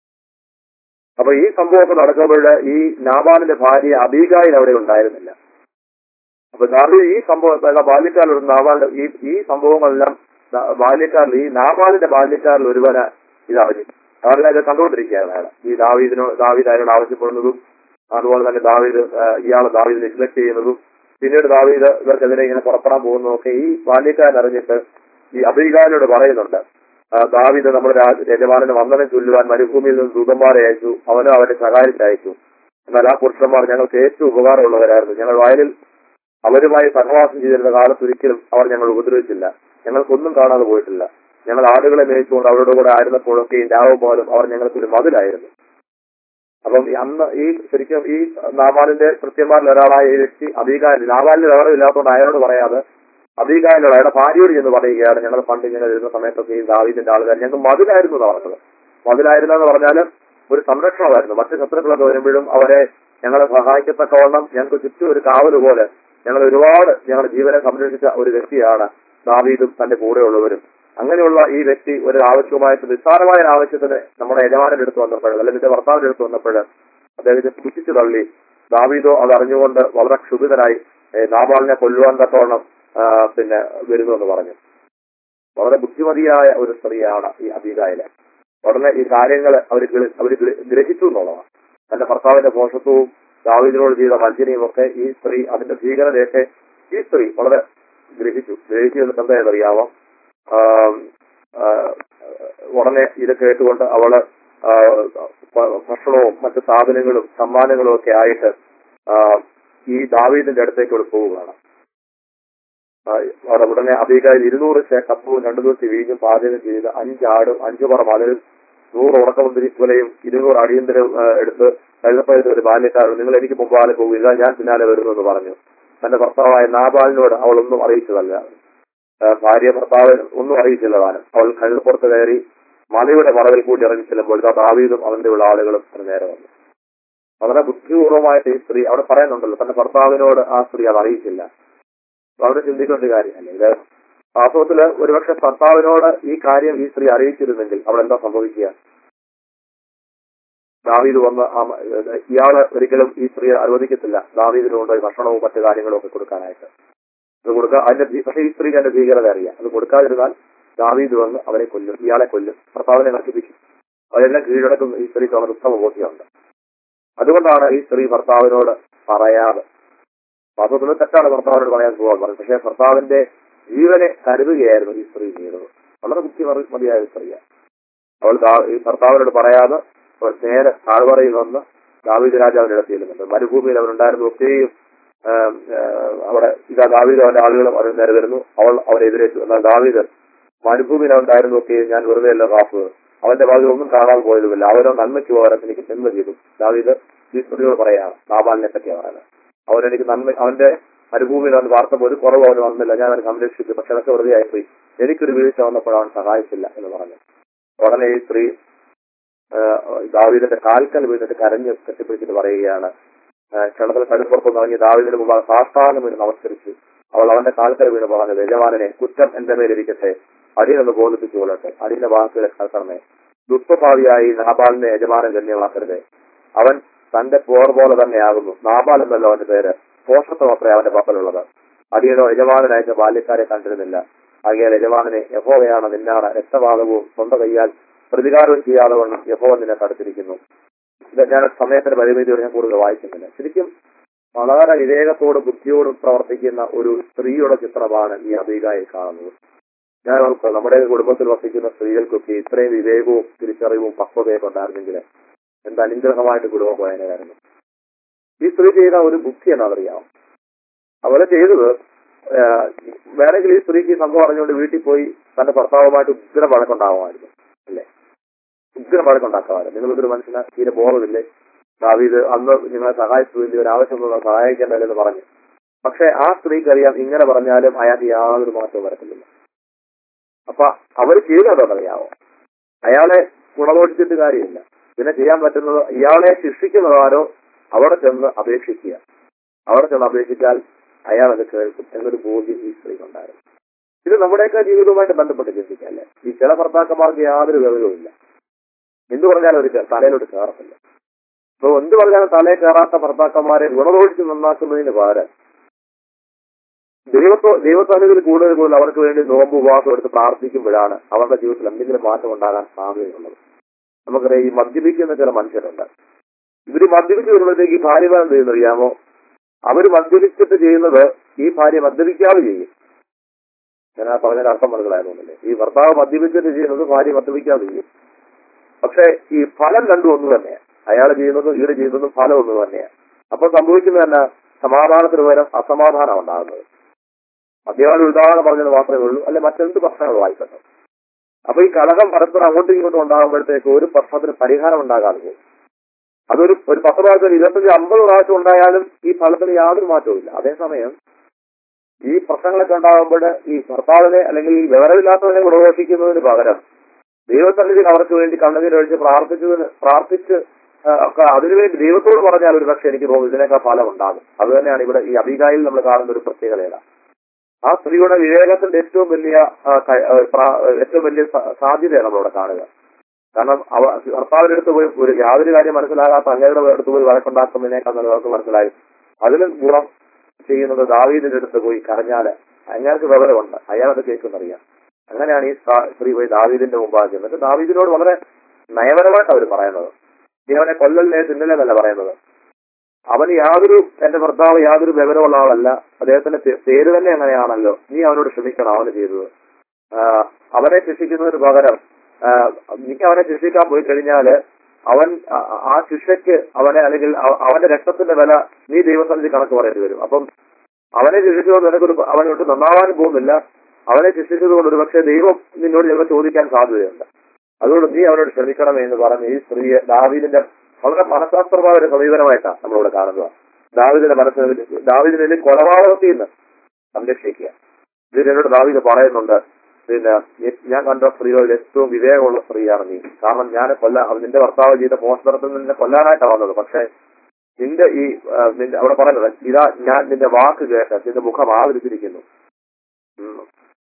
അപ്പൊ ഈ സംഭവമൊക്കെ നടക്കുമ്പോൾ ഈ നാബാലിന്റെ ഭാര്യ അബീഗായിൽ അവിടെ ഉണ്ടായിരുന്നില്ല അപ്പൊ ദാവീദ് ഈ സംഭവം ബാല്യക്കാരിൽ ഒരു നാബാലിന്റെ ഈ ഈ സംഭവങ്ങളെല്ലാം ദാ- ബാല്യക്കാരിൽ ഈ നാബാലിന്റെ ബാല്യക്കാരിൽ ഒരുവന് ഇതാവരും അവരുടെ ഇത് കണ്ടുകൊണ്ടിരിക്കുകയാണ് അയാൾ ഈ ദാവീദിനോ ദാവീദ് അയാളോട് ആവശ്യപ്പെടുന്നതും അതുപോലെ തന്നെ ദാവീദ് ആ, ഇയാൾ ദാവീദിനെ നിഗ്ലക്ട് ചെയ്യുന്നതും പിന്നീട് ദാവീദ് ഇവർക്കെതിരെ ഇങ്ങനെ പുറപ്പെടാൻ പോകുന്നതൊക്കെ ഈ ബാല്യക്കാരൻ അറിഞ്ഞിട്ട് ഈ അബീഗാലിനോട് പറയുന്നുണ്ട് ആ, ദാവീദ് നമ്മുടെ രാജ- യജമാനന് വന്ദനം ചൊല്ലുവാൻ മരുഭൂമിയിൽ നിന്ന് ദൂതന്മാരെ അയച്ചു അവനും അവരെ സഹായിച്ചയച്ചു എന്നാൽ ആ പുരുഷന്മാർ ഞങ്ങൾക്ക് ഏറ്റവും ഉപകാരമുള്ളവരായിരുന്നു ഞങ്ങൾ വയലിൽ അവരുമായി സഹവാസം ചെയ്തിരുന്ന കാലത്ത് ഒരിക്കലും അവർ ഞങ്ങൾ ഉപദ്രവിച്ചില്ല ഞങ്ങൾക്കൊന്നും കാണാതെ പോയിട്ടില്ല ഞങ്ങൾ ആടുകളെ മേയിച്ചുകൊണ്ട് അവരുടെ കൂടെ ആയിരുന്നപ്പോഴൊക്കെയും രാവും പോലും അവർ ഞങ്ങൾക്കൊരു മതിലായിരുന്നു അപ്പം ഈ അന്ന് ഈ ശരിക്കും ഈ നാമാലിന്റെ കൃത്യന്മാരിൽ ഒരാളായ ഈ വ്യക്തി അധികാരി നാമാലിന് വിവരം ഇല്ലാത്തതുകൊണ്ട് അയാളോട് പറയാതെ അധികാരികൾ അയാളുടെ ഭാര്യയോട് ചെന്ന് പറയുകയാണ് ഞങ്ങൾ പണ്ട് ഇങ്ങനെ വരുന്ന സമയത്തൊക്കെ ഈ ദാവീദിന്റെ ആളുകാർ ഞങ്ങൾക്ക് മതിലായിരുന്നു എന്നാണ് പറഞ്ഞത് മതിലായിരുന്നു എന്ന് പറഞ്ഞാൽ ഒരു സംരക്ഷണമായിരുന്നു മറ്റു ശത്രുക്കളൊക്കെ വരുമ്പോഴും അവരെ ഞങ്ങളെ സഹായിക്കത്തക്കവണ്ണം ഞങ്ങൾക്ക് ചുറ്റും ഒരു കാവല് പോലെ ഞങ്ങൾ ഒരുപാട് ഞങ്ങളുടെ ജീവനെ സംരക്ഷിച്ച ഒരു വ്യക്തിയാണ് ദാവീദും തന്റെ കൂടെയുള്ളവരും അങ്ങനെയുള്ള ഈ വ്യക്തി ഒരു ആവശ്യവുമായിട്ട് നിസ്സാരമായ ഒരു ആവശ്യത്തിന് നമ്മുടെ യജമാനന്റെ അടുത്ത് വന്നപ്പോൾ അല്ലെങ്കിൽ എന്റെ ഭർത്താവിന്റെ അടുത്ത് വന്നപ്പോൾ അദ്ദേഹത്തെ പുച്ഛിച്ചു തള്ളി ദാവീദോ അത് അറിഞ്ഞുകൊണ്ട് വളരെ ക്ഷുഭിതനായി ഏ, നാബാലിനെ കൊല്ലുവാൻ തക്കവണ്ണം ആ, പിന്നെ വരുന്നു എന്ന് പറഞ്ഞു വളരെ ബുദ്ധിമതിയായ ഒരു സ്ത്രീയാണ് ഈ അബീകായിലെ ഉടനെ ഈ കാര്യങ്ങൾ അവർ അവർ ഗ്രഹിച്ചു എന്നുള്ളതാണ് തന്റെ ഭർത്താവിന്റെ മോശത്വവും ദാവീദിനോട് ചെയ്ത വഞ്ചനയും ഒക്കെ ഈ സ്ത്രീ അതിന്റെ ഭീകരതയൊക്കെ ഈ സ്ത്രീ വളരെ ഗ്രഹിച്ചു ഗ്രഹിച്ചു എന്നിട്ട് എന്തായെന്നറിയാമോ ആം, ആ, ഉടനെ ഇത് കേട്ടുകൊണ്ട് അവള് ആ, ഭ- ഭക്ഷണവും മറ്റു സാധനങ്ങളും സമ്മാനങ്ങളും ഒക്കെ ആയിട്ട് ആ, ഈ ദാവീദിന്റെ അടുത്തേക്ക് അവൾ പോവുകയാണ് ആ, അവിടെ ഉടനെ അബീകായിൽ ഇരുന്നൂറ് ശേ കപ്പവും രണ്ടു ദിവസം വീഞ്ഞും പാചകം ചെയ്ത് അഞ്ചാടും അഞ്ചു പറ മലരും നൂറ് ഉണക്കമുന്തിരി കുലയും ഇരുന്നൂറ് അടിയന്തരം ആ, എടുത്ത് കഴുതപ്പഴുത്ത ഒരു ബാല്യക്കാരൻ നിങ്ങൾ എനിക്ക് മുമ്പാലെ പോവുക ഞാൻ പിന്നാലെ വരുന്നു എന്ന് പറഞ്ഞു തന്റെ ഭർത്താവായ നാബാലിനോട് അവൾ ഒന്നും അറിയിച്ചതല്ല ആ, ഭാര്യ ഭർത്താവ് ഒന്നും അറിയിച്ചില്ല താനും അവൾ കഴുതപ്പുറത്ത് കയറി മലയുടെ മറവിൽ കൂടി ഇറങ്ങി ചെല്ലുമ്പോൾ ഇതാ ദാവീദും അവന്റെ ഉള്ള ആളുകളും അതിന് നേരെ വന്നു വളരെ ബുദ്ധിപൂർവമായിട്ട് ഈ സ്ത്രീ അവിടെ പറയുന്നുണ്ടല്ലോ തന്റെ ഭർത്താവിനോട് ആ സ്ത്രീ അത് അറിയിച്ചില്ല അപ്പൊ അവിടെ ചിന്തിക്കേണ്ട ഒരു കാര്യമല്ല ഇത് വാസ്തവത്തില് ഒരുപക്ഷെ ഭർത്താവിനോട് ഈ കാര്യം ഈ സ്ത്രീ അറിയിച്ചിരുന്നെങ്കിൽ അവിടെ എന്താ സംഭവിക്കുക ദാവീദ് വന്ന് ആ മ- ഏഹ് ഇയാള് ഒരിക്കലും ഈ സ്ത്രീയെ അനുവദിക്കത്തില്ല ദാവീദിന് കൊണ്ടുപോയി ഭക്ഷണവും മറ്റു കാര്യങ്ങളും ഒക്കെ കൊടുക്കാനായിട്ട് അത് കൊടുക്കുക അതിന്റെ ഭീ- പക്ഷേ ഈ സ്ത്രീക്ക് അതിന്റെ ഭീകരത അറിയാം അത് കൊടുക്കാതിരുന്നാൽ ദാവീദ് വന്ന് അവരെ കൊല്ലും ഇയാളെ കൊല്ലും ഭർത്താവിനെ നശിപ്പിക്കും അവരെല്ലാം കീഴടക്കുന്ന ഈ സ്ത്രീക്ക് വളരെ ഉത്തമ ബോധ്യമുണ്ട് അതുകൊണ്ടാണ് ഈ സ്ത്രീ ഭർത്താവിനോട് പറയാതെ വാസ്തവത്തിൽ തെറ്റാണ് ഭർത്താവിനോട് പറയാൻ പോകാൻ പറഞ്ഞത് പക്ഷേ ഭർത്താവിന്റെ ജീവനെ കരുതുകയായിരുന്നു ഈ സ്ത്രീ ചെയ്തത് വളരെ ബുദ്ധി മതിയായ ഒരു സ്ത്രീയാണ് അവൾ ദാ- ഈ ഭർത്താവിനോട് പറയാതെ അവൾ നേരെ താഴ്വറയിൽ വന്ന് ദാവീദ് രാജാവിന്റെ ഇടത്ത് ചെല്ലുന്നുണ്ട് മരുഭൂമിയിൽ അവരുണ്ടായിരുന്ന ഒക്കെയും ആം, ആ, അവിടെ ഇതാ ദാവീദ് അവന്റെ ആളുകളും അവർ നേരെ വരുന്നു അവൾ അവരെ എതിരേറ്റു എന്നാൽ ദാവീദ് മരുഭൂമിയിൽ അവനുണ്ടായിരുന്നു ഒക്കെയും ഞാൻ വെറുതെ അല്ല കാഫ് അവന്റെ ഭാഗം ഒന്നും കാണാതെ പോയതുമില്ല അവനോ നന്മയ്ക്ക് പകരം എനിക്ക് നന്മ ചെയ്തു ദാവീദ് ഈ സ്ത്രീയോട് പറയാണ് നാബാലിനെ പറ്റിയാണ് പറയുന്നത് അവനെനിക്ക് നന്മ അവന്റെ മരുഭൂമിയിൽ അവൻ വാർത്തപ്പോൾ ഒരു കുറവ് അവന് വന്നില്ല ഞാൻ അവനെ സംരക്ഷിച്ചു പക്ഷെ അതൊക്കെ വെറുതെ ആയിപ്പോയി എനിക്കൊരു വീഴ്ച വന്നപ്പോൾ അവൻ സഹായിച്ചില്ല എന്ന് പറഞ്ഞു ഉടനെ ഈ സ്ത്രീ ആ, ദാവീദിന്റെ കാൽക്കൽ വീണിട്ട് കരഞ്ഞ് കെട്ടിപ്പിടിച്ചിട്ട് പറയുകയാണ് ആ, ക്ഷണത്തിൽ കടുപ്പുറത്ത് ഇറങ്ങി ദാവീദിന് മുമ്പ് സാഷ്ടാംഗം വീണ് നമസ്കരിച്ചു അവൾ അവന്റെ കാൽക്കൽ വീണ് പറഞ്ഞത് യജമാനനെ കുറ്റം എന്റെ മേലിരിക്കട്ടെ അടിയൊന്ന് ബോധിപ്പിച്ചു കൊള്ളട്ടെ അടിയുടെ വാക്കുകളെ കേൾക്കണമേ ദുഃഖഭാവിയായി നാബാലിനെ യജമാനൻ ഗണ്യമാക്കരുത് അവൻ തന്റെ പോർ പോലെ തന്നെയാകുന്നു നാബാൽ എന്നല്ല അവന്റെ പേര് പോഷത്വം അത്രേ അവന്റെ പക്കലുള്ളത് അടിയനോ യജമാനനയച്ച ബാല്യക്കാരെ കണ്ടിരുന്നില്ല ആകിയാൽ യജമാനനെ യഹോവയാണ് നിന്നാണ് രക്തപാതകവും സ്വന്തം കൈയാൽ പ്രതികാരവും ചെയ്യാതെ വണ്ണം യഹോവ നിന്നെ തടുത്തിരിക്കുന്നു ഇത് ഞാൻ സമയത്തിന്റെ പരിമിതിയോട് ഞാൻ കൂടുതൽ വായിക്കുന്നില്ല ശരിക്കും വളരെ വിവേകത്തോടും ബുദ്ധിയോടും പ്രവർത്തിക്കുന്ന ഒരു സ്ത്രീയുടെ ചിത്രമാണ് ഈ അബീകായിൽ കാണുന്നത് ഞാൻ ഓർക്കുക നമ്മുടെ കുടുംബത്തിൽ വസിക്കുന്ന സ്ത്രീകൾക്കൊക്കെ ഇത്രയും വിവേകവും തിരിച്ചറിവും പക്വതയൊക്കെ ഉണ്ടായിരുന്നെങ്കിൽ എന്ത് അനുഗ്രഹമായിട്ട് കുടുംബം പോയതിനായിരുന്നു ഈ സ്ത്രീ ചെയ്ത ഒരു ബുദ്ധി എന്നറിയാം അവളെ ചെയ്തത് ആഹ്, വേണമെങ്കിൽ ഈ സ്ത്രീക്ക് ഈ സംഭവം അറിഞ്ഞുകൊണ്ട് വീട്ടിൽ പോയി തന്റെ ഭർത്താവുമായിട്ട് ഉഗ്ര വഴക്കുണ്ടാവുമായിരുന്നു അല്ലേ ഉഗ്ര വഴക്കുണ്ടാക്കാമായിരുന്നു നിങ്ങൾക്കൊരു മനുഷ്യന് തീരെ ബോധമില്ലേ ദാവീദ് അന്ന് നിങ്ങളെ സഹായിച്ചതിന്റെ ഒരു ആവശ്യമുള്ള സഹായിക്കേണ്ടതെന്ന് പറഞ്ഞു പക്ഷെ ആ സ്ത്രീക്ക് അറിയാം ഇങ്ങനെ പറഞ്ഞാലും അയാൾക്ക് യാതൊരു മാറ്റവും വരത്തില്ല അപ്പൊ അവർ ചെയ്യുന്നതറിയാവോ അയാളെ ഗുണദോഷിച്ചിട്ട് കാര്യമില്ല പിന്നെ ചെയ്യാൻ പറ്റുന്നത് ഇയാളെ ശിക്ഷിക്കുന്നതാരോ അവിടെ ചെന്ന് അപേക്ഷിക്കുക അവിടെ ചെന്ന് അപേക്ഷിച്ചാൽ അയാൾ അത് കേൾക്കും എന്നൊരു ബോധ്യം ഈ സ്ത്രീക്കുണ്ടായിരുന്നു ഇത് നമ്മുടെയൊക്കെ ജീവിതവുമായിട്ട് ബന്ധപ്പെട്ട് ചിന്തിക്കാം അല്ലേ ഈ ചില ഭർത്താക്കന്മാർക്ക് യാതൊരു ഗൗരവമില്ല എന്ത് പറഞ്ഞാലും ഒരു തലയിലോട്ട് കയറത്തില്ല അപ്പൊ എന്ത് പറഞ്ഞാലും തലയിൽ കയറാത്ത ഭർത്താക്കന്മാരെ ഗുണദോഷിച്ച് നന്നാക്കുന്നതിന് പകരം ദൈവത്തോ ദൈവത്താനുകൾ കൂടുതൽ കൂടുതൽ അവർക്ക് വേണ്ടി നോമ്പ് ഉപവാസം എടുത്ത് പ്രാർത്ഥിക്കുമ്പോഴാണ് അവരുടെ ജീവിതത്തിൽ എന്തെങ്കിലും മാറ്റം ഉണ്ടാകാൻ സാധ്യതയുള്ളത് നമുക്കറിയാം ഈ മദ്യപിക്കുന്ന ചില മനുഷ്യരുണ്ട് ഇവര് മദ്യപിച്ച് വരുമ്പോഴത്തേക്ക് ഈ ഭാര്യമാർ എന്ത് ചെയ്യുന്നത് അറിയാമോ അവര് മദ്യപിച്ചിട്ട് ചെയ്യുന്നത് ഈ ഭാര്യ മദ്യപിക്കാതെ ചെയ്യും ഞാൻ ആ പറഞ്ഞതിന്റെ അർത്ഥം മനസ്സിലായതുകൊണ്ടല്ലേ ഈ ഭർത്താവ് മദ്യപിച്ചിട്ട് ചെയ്യുന്നത് ഭാര്യ മദ്യപിക്കാതെ ചെയ്യും പക്ഷെ ഈ ഫലം രണ്ടും ഒന്ന് തന്നെയാണ് അയാൾ ചെയ്യുന്നതും ഈട് ചെയ്യുന്നതും ഫലം ഒന്ന് തന്നെയാണ് അപ്പൊ സംഭവിക്കുന്നത് തന്നെ സമാധാനത്തിന് പകരം അസമാധാനം ഉണ്ടാകുന്നത് മദ്യപാനം ഉദാഹരണം പറഞ്ഞത് മാത്രമേ ഉള്ളൂ അല്ലെ മറ്റെന്ത് പ്രശ്നങ്ങളും ആയിക്കോട്ടെ അപ്പൊ ഈ കലഹം പരസ്പരം അങ്ങോട്ടും ഇങ്ങോട്ടും ഉണ്ടാകുമ്പോഴത്തേക്ക് ഒരു പ്രശ്നത്തിന് പരിഹാരം ഉണ്ടാകാതെ പോകും അതൊരു ഒരു പത്ത് പ്രാവശ്യം ഇരുപത്തഞ്ച് അമ്പത് പ്രാവശ്യം ഉണ്ടായാലും ഈ ഫലത്തിന് യാതൊരു മാറ്റവും ഇല്ല അതേസമയം ഈ പ്രശ്നങ്ങളൊക്കെ ഉണ്ടാകുമ്പോൾ ഈ ഭർത്താവിനെ അല്ലെങ്കിൽ ഈ വിവരമില്ലാത്തവനെ പ്രവേശിക്കുന്നതിന് പകരം ദൈവസന്നിധിയിൽ അവർക്ക് വേണ്ടി കണ്ണുനീരൊഴിച്ച് പ്രാർത്ഥിച്ചതിന് പ്രാർത്ഥിച്ച് ആ, ഒക്കെ അതിനുവേണ്ടി ദൈവത്തോട് പറഞ്ഞാൽ ഒരു പക്ഷെ എനിക്ക് തോന്നുന്നു ഇതിനേക്കാൾ ഫലം ഉണ്ടാകും അത് തന്നെയാണ് ഇവിടെ ഈ അബികായിൽ നമ്മൾ കാണുന്ന ഒരു പ്രത്യേകതയാണ് ആ സ്ത്രീയുടെ വിവേകത്തിന്റെ ഏറ്റവും വലിയ ആ, ക- ആ, പ്രാ- ഏറ്റവും വലിയ സ- സാധ്യതയാണ് നമ്മളിവിടെ കാണുക കാരണം അവ ഭർത്താവിന്റെ അടുത്ത് പോയി ഒരു യാതൊരു കാര്യം മനസ്സിലാകാത്ത അങ്ങയുടെ അടുത്ത് പോയി വഴക്കുണ്ടാക്കുന്നതിനേക്കാൾ നല്ല അവർക്ക് മനസ്സിലായി അതിന് ഗുണം ചെയ്യുന്നത് ദാവീദിന്റെ അടുത്ത് പോയി കരഞ്ഞാല് അങ്ങേർക്ക് വിവരമുണ്ട് അയാളത് കേൾക്കുന്നറിയാം അങ്ങനെയാണ് ഈ സ്ത്രീ- സ്ത്രീ പോയി ദാവീദിന്റെ മുമ്പാകെ എന്നിട്ട് ദാവീദിനോട് വളരെ നയപരമായിട്ട് അവർ പറയുന്നത് നീ അവനെ കൊല്ലലിനെ തിന്നലെന്നല്ല പറയുന്നത് അവന് യാതൊരു എന്റെ ഭർത്താവ് യാതൊരു വിവരമുള്ള ആളല്ല അദ്ദേഹത്തിന്റെ പേ- പേര് തന്നെ അങ്ങനെയാണല്ലോ നീ അവനോട് ക്ഷമിക്കണം അവന് ചെയ്തത് ആ, അവനെ ശിക്ഷിക്കുന്നതിന് പകരം ആ, നീ അവനെ ശിക്ഷിക്കാൻ പോയി കഴിഞ്ഞാല് അവൻ ആ- ആ ശിക്ഷയ്ക്ക് അവനെ അല്ലെങ്കിൽ അവ- അവന്റെ രക്തത്തിന്റെ വില നീ ദൈവസന്നിധി കണക്ക് പറയേണ്ടി വരും അപ്പം അവനെ ശിക്ഷിച്ചതുകൊണ്ട് നിനക്കൊരു അവനോട്ട് നന്നാവാനും പോകുന്നില്ല അവനെ ശിക്ഷിച്ചതുകൊണ്ട് ഒരു പക്ഷേ ദൈവം നിന്നോട് ചിലപ്പോൾ ചോദിക്കാൻ സാധ്യതയുണ്ട് അതുകൊണ്ട് നീ അവനോട് ക്ഷമിക്കണമേ എന്ന് പറഞ്ഞ് ഈ സ്ത്രീയെ ദാവീദിന്റെ വളരെ മനഃശാസ്ത്രമായ ഒരു സമീപനമായിട്ടാണ് നമ്മളിവിടെ കാണുന്നത് ദാവിദിന്റെ മനസ്സിന് ദാവിദിനെ കൊലപാതകത്തിൽ നിന്ന് സംരക്ഷിക്കുക ഇത് എന്നോട് ദാവീദ് പറയുന്നുണ്ട് പിന്നെ എ- ഞാൻ കണ്ട സ്ത്രീകളിൽ ഏറ്റവും വിവേകമുള്ള സ്ത്രീയാണ് നീ കാരണം ഞാൻ കൊല്ല അവൻ നിന്റെ ഭർത്താവ് ചെയ്ത മോഷണത്തിൽ നിന്നെ കൊല്ലാനായിട്ടാണ് വന്നത് പക്ഷേ നിന്റെ ഈ ആ, നിന്റെ അവിടെ പറയുന്നത് ഇതാ ഞാൻ നിന്റെ വാക്ക് കേട്ട് നിന്റെ മുഖം ആദരിച്ചിരിക്കുന്നു ഉം.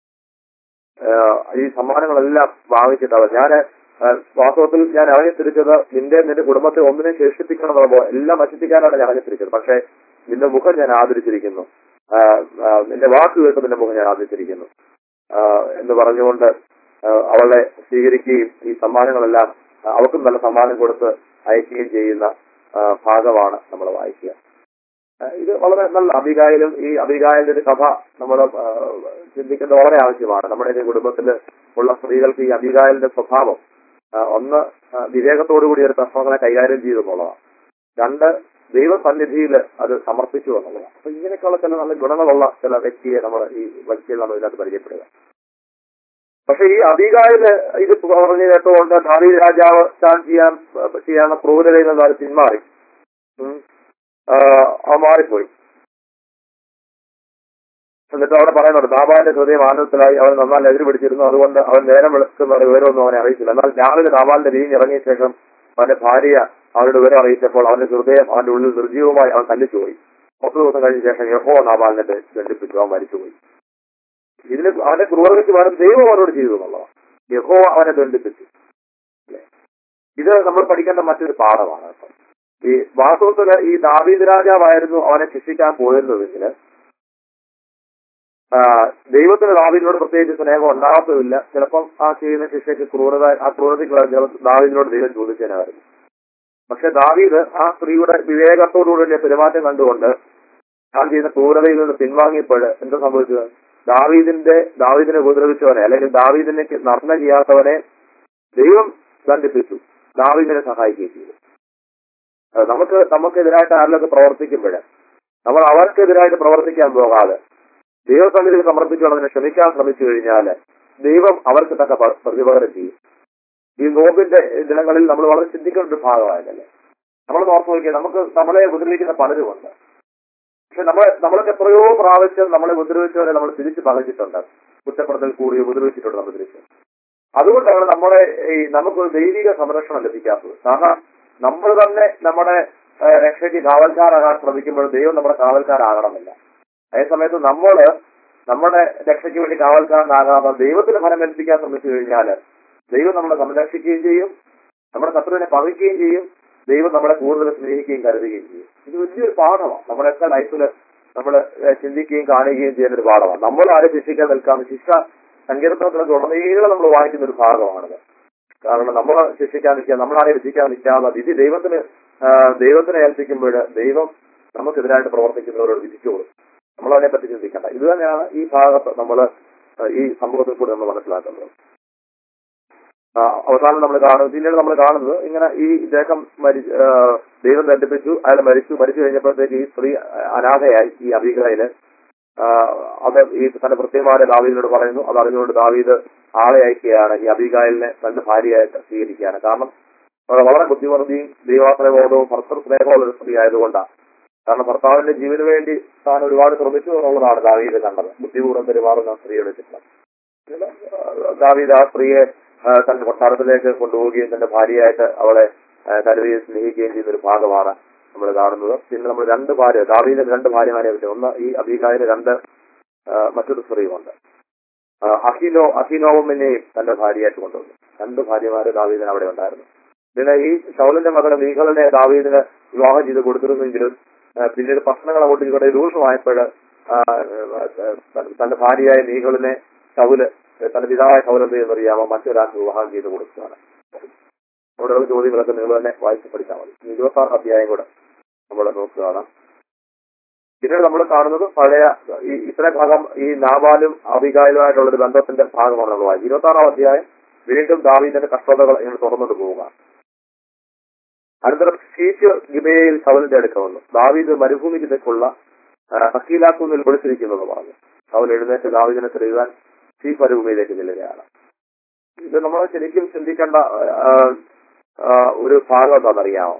ആ, ഈ സമ്മാനങ്ങളെല്ലാം വാങ്ങിച്ചിട്ടാണ് ഞാൻ വാസ്തവത്തിൽ ഞാൻ ഇറങ്ങി തിരിച്ചത് നിന്റെ നിന്റെ കുടുംബത്തെ ഒന്നിനെ ശേഷിപ്പിക്കണമെന്നോ എല്ലാം നശിപ്പിക്കാനാണ് ഞാൻ ഇറങ്ങി തിരിച്ചത് പക്ഷേ നിന്റെ മുഖം ഞാൻ ആദരിച്ചിരിക്കുന്നു ആ, ആ, നിന്റെ വാക്ക് കേട്ട് നിന്റെ മുഖം ഞാൻ ആദരിച്ചിരിക്കുന്നു ആ, എന്ന് പറഞ്ഞുകൊണ്ട് ആ, അവളെ സ്വീകരിക്കുകയും ഈ സമ്മാനങ്ങളെല്ലാം ആ, അവൾക്കും നല്ല സമ്മാനം കൊടുത്ത് അയക്കുകയും ചെയ്യുന്ന ആ, ഭാഗമാണ് നമ്മൾ വായിക്കുക ആ, ഇത് വളരെ നല്ല അഭികായിലും ഈ അഭികായലിന്റെ ഒരു കഥ നമ്മൾ ചിന്തിക്കുന്നത് വളരെ ആവശ്യമാണ് നമ്മുടെ ഈ കുടുംബത്തിൽ ഉള്ള സ്ത്രീകൾക്ക് ഈ അഭികായലിന്റെ സ്വഭാവം ആ, ഒന്ന് ആ, വിവേകത്തോടുകൂടി ഒരു പ്രശ്നങ്ങളെ കൈകാര്യം ചെയ്തു എന്നുള്ളതാണ് രണ്ട് ദൈവസന്നിധിയിൽ അത് സമർപ്പിച്ചു എന്നുള്ളതാണ് അപ്പൊ ഇങ്ങനെയൊക്കെയുള്ള ചില നല്ല ഗുണങ്ങളുള്ള ചില വ്യക്തിയെ നമ്മൾ ഈ വ്യക്തിയെ നമ്മൾ ഇതിനകത്ത് പരിചയപ്പെടുക പക്ഷെ ഈ അധികാരില് ഇത് പറഞ്ഞു കേട്ടുകൊണ്ട് ദാവീദ് രാജാവ് താൻ ചെയ്യാൻ ചെയ്യാനുള്ള ക്രൂരതയിൽ നിന്ന് അത് പിന്മാറി ഉം. ആ, ആ മാറിപ്പോയി എന്നിട്ട് അവിടെ പറയുന്നുണ്ട് ദാബാന്റെ ഹൃദയം ആനന്ദത്തിലായി അവൻ നന്നാൽ എതിര് പിടിച്ചിരുന്നു അതുകൊണ്ട് അവൻ നേരം വെളുക്കുന്ന വിവരമൊന്നും അവനെ അറിയിച്ചില്ല എന്നാൽ രാവിലെ ദാബാലിന്റെ വീഞ്ഞ് ഇറങ്ങിയ ശേഷം അവന്റെ ഭാര്യ അവരുടെ വിവരം അറിയിച്ചപ്പോൾ അവന്റെ ഹൃദയം അവന്റെ ഉള്ളിൽ നിർജീവമായി അവൻ തല്ലിച്ചു പോയി പത്ത് ദിവസം കഴിഞ്ഞ ശേഷം യഹോ നാബാലിനെ ബന്ധിപ്പിച്ചു അവൻ മരിച്ചുപോയി ഇതിന് അവന്റെ ക്രൂരതയ്ക്ക് പകരം ദൈവം അവനോട് ചെയ്തു എന്നുള്ളതാണ് യഹോ അവനെ ബന്ധിപ്പിച്ചു അല്ലേ? ഇത് നമ്മൾ പഠിക്കേണ്ട മറ്റൊരു പാഠമാണ് കേട്ടോ ഈ വാസ്തവത്തില് ഈ ദാവീദ് രാജാവായിരുന്നു അവനെ ശിക്ഷിക്കാൻ പോയിരുന്നതെങ്കിൽ ആ, ദൈവത്തിന് ദാവീദിനോട് പ്രത്യേകിച്ച് സ്നേഹം ഉണ്ടാകത്തുമില്ല ചിലപ്പം ആ ചെയ്യുന്ന ശിക്ഷയ്ക്ക് ക്രൂരത ആ ക്രൂരതയ്ക്ക് പകരം ചിലപ്പോൾ ദാവീദിനോട് ദൈവം ചോദിച്ചേനായിരുന്നു പക്ഷെ ദാവീദ് ആ സ്ത്രീയുടെ വിവേകത്തോടുകൂടിയ പെരുമാറ്റം കണ്ടുകൊണ്ട് താൻ ചെയ്യുന്ന ക്രൂരതയിൽ നിന്ന് പിൻവാങ്ങിയപ്പോൾ എന്താ സംഭവിച്ചത് ദാവീദിന്റെ ദാവീദിനെ ഉപദ്രവിച്ചവനെ അല്ലെങ്കിൽ ദാവീദിനെ നർമ്മ ചെയ്യാത്തവനെ ദൈവം ദണ്ഡിപ്പിച്ചു ദാവീദിനെ സഹായിക്കുകയും ചെയ്തു അത് നമുക്ക് നമുക്കെതിരായിട്ട് ആരിലൊക്കെ പ്രവർത്തിക്കുമ്പോൾ നമ്മൾ അവർക്കെതിരായിട്ട് പ്രവർത്തിക്കാൻ പോകാതെ ദൈവസന്നിധിയിൽ സമർപ്പിച്ചുകൊണ്ട് അതിനെ ക്ഷമിക്കാൻ ശ്രമിച്ചു കഴിഞ്ഞാൽ ദൈവം അവർക്ക് തക്ക പ- പ്രതിപകരം ചെയ്യും ഈ നോമ്പിന്റെ ദിനങ്ങളിൽ നമ്മൾ വളരെ ചിന്തിക്കേണ്ട ഒരു ഭാഗമായതല്ലേ നമ്മൾ ഓർത്ത് നോക്കിയാൽ നമുക്ക് നമ്മളെ ഉപദ്രവിക്കുന്ന പലരുമുണ്ട് പക്ഷെ നമ്മളെ നമ്മളൊക്കെ എത്രയോ പ്രാവശ്യം നമ്മളെ ഉപദ്രവിച്ചവരെ നമ്മൾ തിരിച്ച് പകച്ചിട്ടുണ്ട് കുറ്റപ്പെടുത്തൽ കൂടി ഉപദ്രവിച്ചിട്ടുണ്ട് നമ്മൾ തിരിച്ച് അതുകൊണ്ടാണ് നമ്മുടെ ഈ നമുക്കൊരു ദൈവിക സംരക്ഷണം ലഭിക്കാത്തത് കാരണം നമ്മൾ തന്നെ നമ്മുടെ ഏഹ്, രക്ഷയ്ക്ക് കാവൽക്കാരാകാൻ ശ്രമിക്കുമ്പോൾ ദൈവം നമ്മുടെ കാവൽക്കാരാകണമെന്നില്ല അതേസമയത്ത് നമ്മള് നമ്മുടെ രക്ഷയ്ക്ക് വേണ്ടി കാവൽക്കാരനാകാതെ ദൈവത്തിന് ഫലം ഏൽപ്പിക്കാൻ ശ്രമിച്ചു കഴിഞ്ഞാൽ ദൈവം നമ്മളെ സംരക്ഷിക്കുകയും ചെയ്യും നമ്മുടെ ശത്രുവിനെ പകയ്ക്കുകയും ചെയ്യും ദൈവം നമ്മളെ കൂടുതൽ സ്നേഹിക്കുകയും കരുതുകയും ചെയ്യും ഇത് വലിയൊരു പാഠമാണ് നമ്മുടെയൊക്കെ ലൈഫിൽ നമ്മൾ ചിന്തിക്കുകയും കാണുകയും ചെയ്യുന്ന ഒരു പാഠമാണ് നമ്മൾ ആരെ ശിക്ഷിക്കാൻ നിൽക്കാതെ ശിക്ഷ സങ്കീർത്തനത്തിലൊക്കെ ഉടനീളം നമ്മൾ വായിക്കുന്ന ഒരു ഭാഗമാണിത് കാരണം നമ്മൾ ശിക്ഷിക്കാൻ നിൽക്കുക നമ്മളാരെ രക്ഷിക്കാൻ നിൽക്കാതെ വിധി ദൈവത്തിന് ആ, ദൈവത്തിനെ ഏൽപ്പിക്കുമ്പോൾ ദൈവം നമുക്കെതിരായിട്ട് പ്രവർത്തിക്കുന്നവരോട് വിധിച്ചോളും നമ്മൾ അതിനെപ്പറ്റി ചിന്തിക്കണ്ട ഇത് തന്നെയാണ് ഈ ഭാഗത്ത് നമ്മൾ ആ, ഈ സംഭവത്തിൽ കൂടെ നമ്മൾ മനസ്സിലാക്കുന്നത് ആ, അവസാനം നമ്മൾ കാണുന്നത് പിന്നീട് നമ്മൾ കാണുന്നത് ഇങ്ങനെ ഈ ഇദ്ദേഹം മരി ആ, ദൈവം ദണ്ഡിപ്പിച്ചു അയാൾ മരിച്ചു മരിച്ചു കഴിഞ്ഞപ്പോഴത്തേക്ക് ഈ സ്ത്രീ അനാഥയായി ഈ അബീഗയില് അത് ഈ തന്റെ പ്രത്യേകമായ ദാവീദിനോട് പറയുന്നു അത് അറിഞ്ഞുകൊണ്ട് ദാവീദ് ആളെ അയക്കുകയാണ് ഈ അബീഗായലിനെ തന്റെ ഭാര്യയായിട്ട് സ്വീകരിക്കുകയാണ് കാരണം അവൾ വളരെ ബുദ്ധിമതിയും ദൈവാസ്നബോധവും ഭർത്തൃ സ്നേഹമുള്ള ഒരു സ്ത്രീ ആയതുകൊണ്ടാണ് കാരണം ഭർത്താവിന്റെ ജീവന് വേണ്ടി താൻ ഒരുപാട് ശ്രമിച്ചു എന്നുള്ളതാണ് ദാവീദ് കണ്ടത് ബുദ്ധിപൂർവ്വം പെരുമാറുന്ന സ്ത്രീയുടെ ചിത്രം പിന്നെ, ആ, ദാവീദ് ആ സ്ത്രീയെ ആ, തന്റെ കൊട്ടാരത്തിലേക്ക് കൊണ്ടുപോവുകയും തന്റെ ഭാര്യയായിട്ട് അവളെ ആ, കരുതുകയും സ്നേഹിക്കുകയും ചെയ്യുന്ന ഒരു ഭാഗമാണ് നമ്മൾ കാണുന്നത് പിന്നെ നമ്മൾ രണ്ട് ഭാര്യ ദാവീദിന് രണ്ട് ഭാര്യമാരെ പറ്റി ഒന്ന് ഈ അബീകായിന് രണ്ട് ആ, മറ്റൊരു സ്ത്രീയുമുണ്ട് ആ, അഹിനോ അഹിനോവമിനെയും തന്റെ ഭാര്യയായിട്ട് കൊണ്ടുവന്നു രണ്ട് ഭാര്യമാര് ദാവീദിന് അവിടെ ഉണ്ടായിരുന്നു പിന്നെ ഈ ശൗലിന്റെ മകളെ മീഖലിനെ ദാവീദിന് വിവാഹം ചെയ്ത് കൊടുത്തിരുന്നെങ്കിലും ആ, പിന്നീട് പ്രശ്നങ്ങൾ അങ്ങോട്ട് ഇവിടെ രൂക്ഷമായപ്പോൾ തന്റെ ഭാര്യയായ മീഖലിനെ ശൗല് തന്റെ പിതാവായ ശൗലം എന്നറിയാമോ മറ്റൊരാൾക്ക് വിവാഹം ചെയ്ത് കൊടുക്കുകയാണ് അവിടെയുള്ള ചോദ്യങ്ങളൊക്കെ നിങ്ങൾ തന്നെ വായിച്ച് പഠിച്ചാൽ മതി ഈ ഇരുപത്തി ആറ് അധ്യായം കൂടെ നമ്മൾ നോക്കുകയാണ് പിന്നീട് നമ്മൾ കാണുന്നത് പഴയ ഈ ഇത്ര ഭാഗം ഈ നാബാലും അബികായലുമായിട്ടുള്ള ഒരു ബന്ധത്തിന്റെ ഭാഗമാണ് നമ്മൾ വായിച്ചത് ഇരുപത്തി ആറാം അധ്യായം വീണ്ടും ദാവീദിന്റെ കഷ്ടതകൾ ഇങ്ങനെ തുറന്നിട്ട് പോവുക അനന്തരം ഷീറ്റ് ഗിബയിൽ ശവലിന്റെ അടുക്ക വന്നു ദാവീദ് മരുഭൂമിക്ക് തെക്കുള്ള ഹക്കീലാക്കുന്നിൽ വിളിച്ചിരിക്കുന്നത് പറഞ്ഞു അവൻ എഴുന്നേറ്റ് ദാവീദിനെ തെളിയുവാൻ ഈ മരുഭൂമിയിലേക്ക് ചെല്ലുകയാണ് ഇത് നമ്മൾ ശരിക്കും ചിന്തിക്കേണ്ട ആ, ആ, ഒരു ഭാഗം എന്താണെന്നറിയാമോ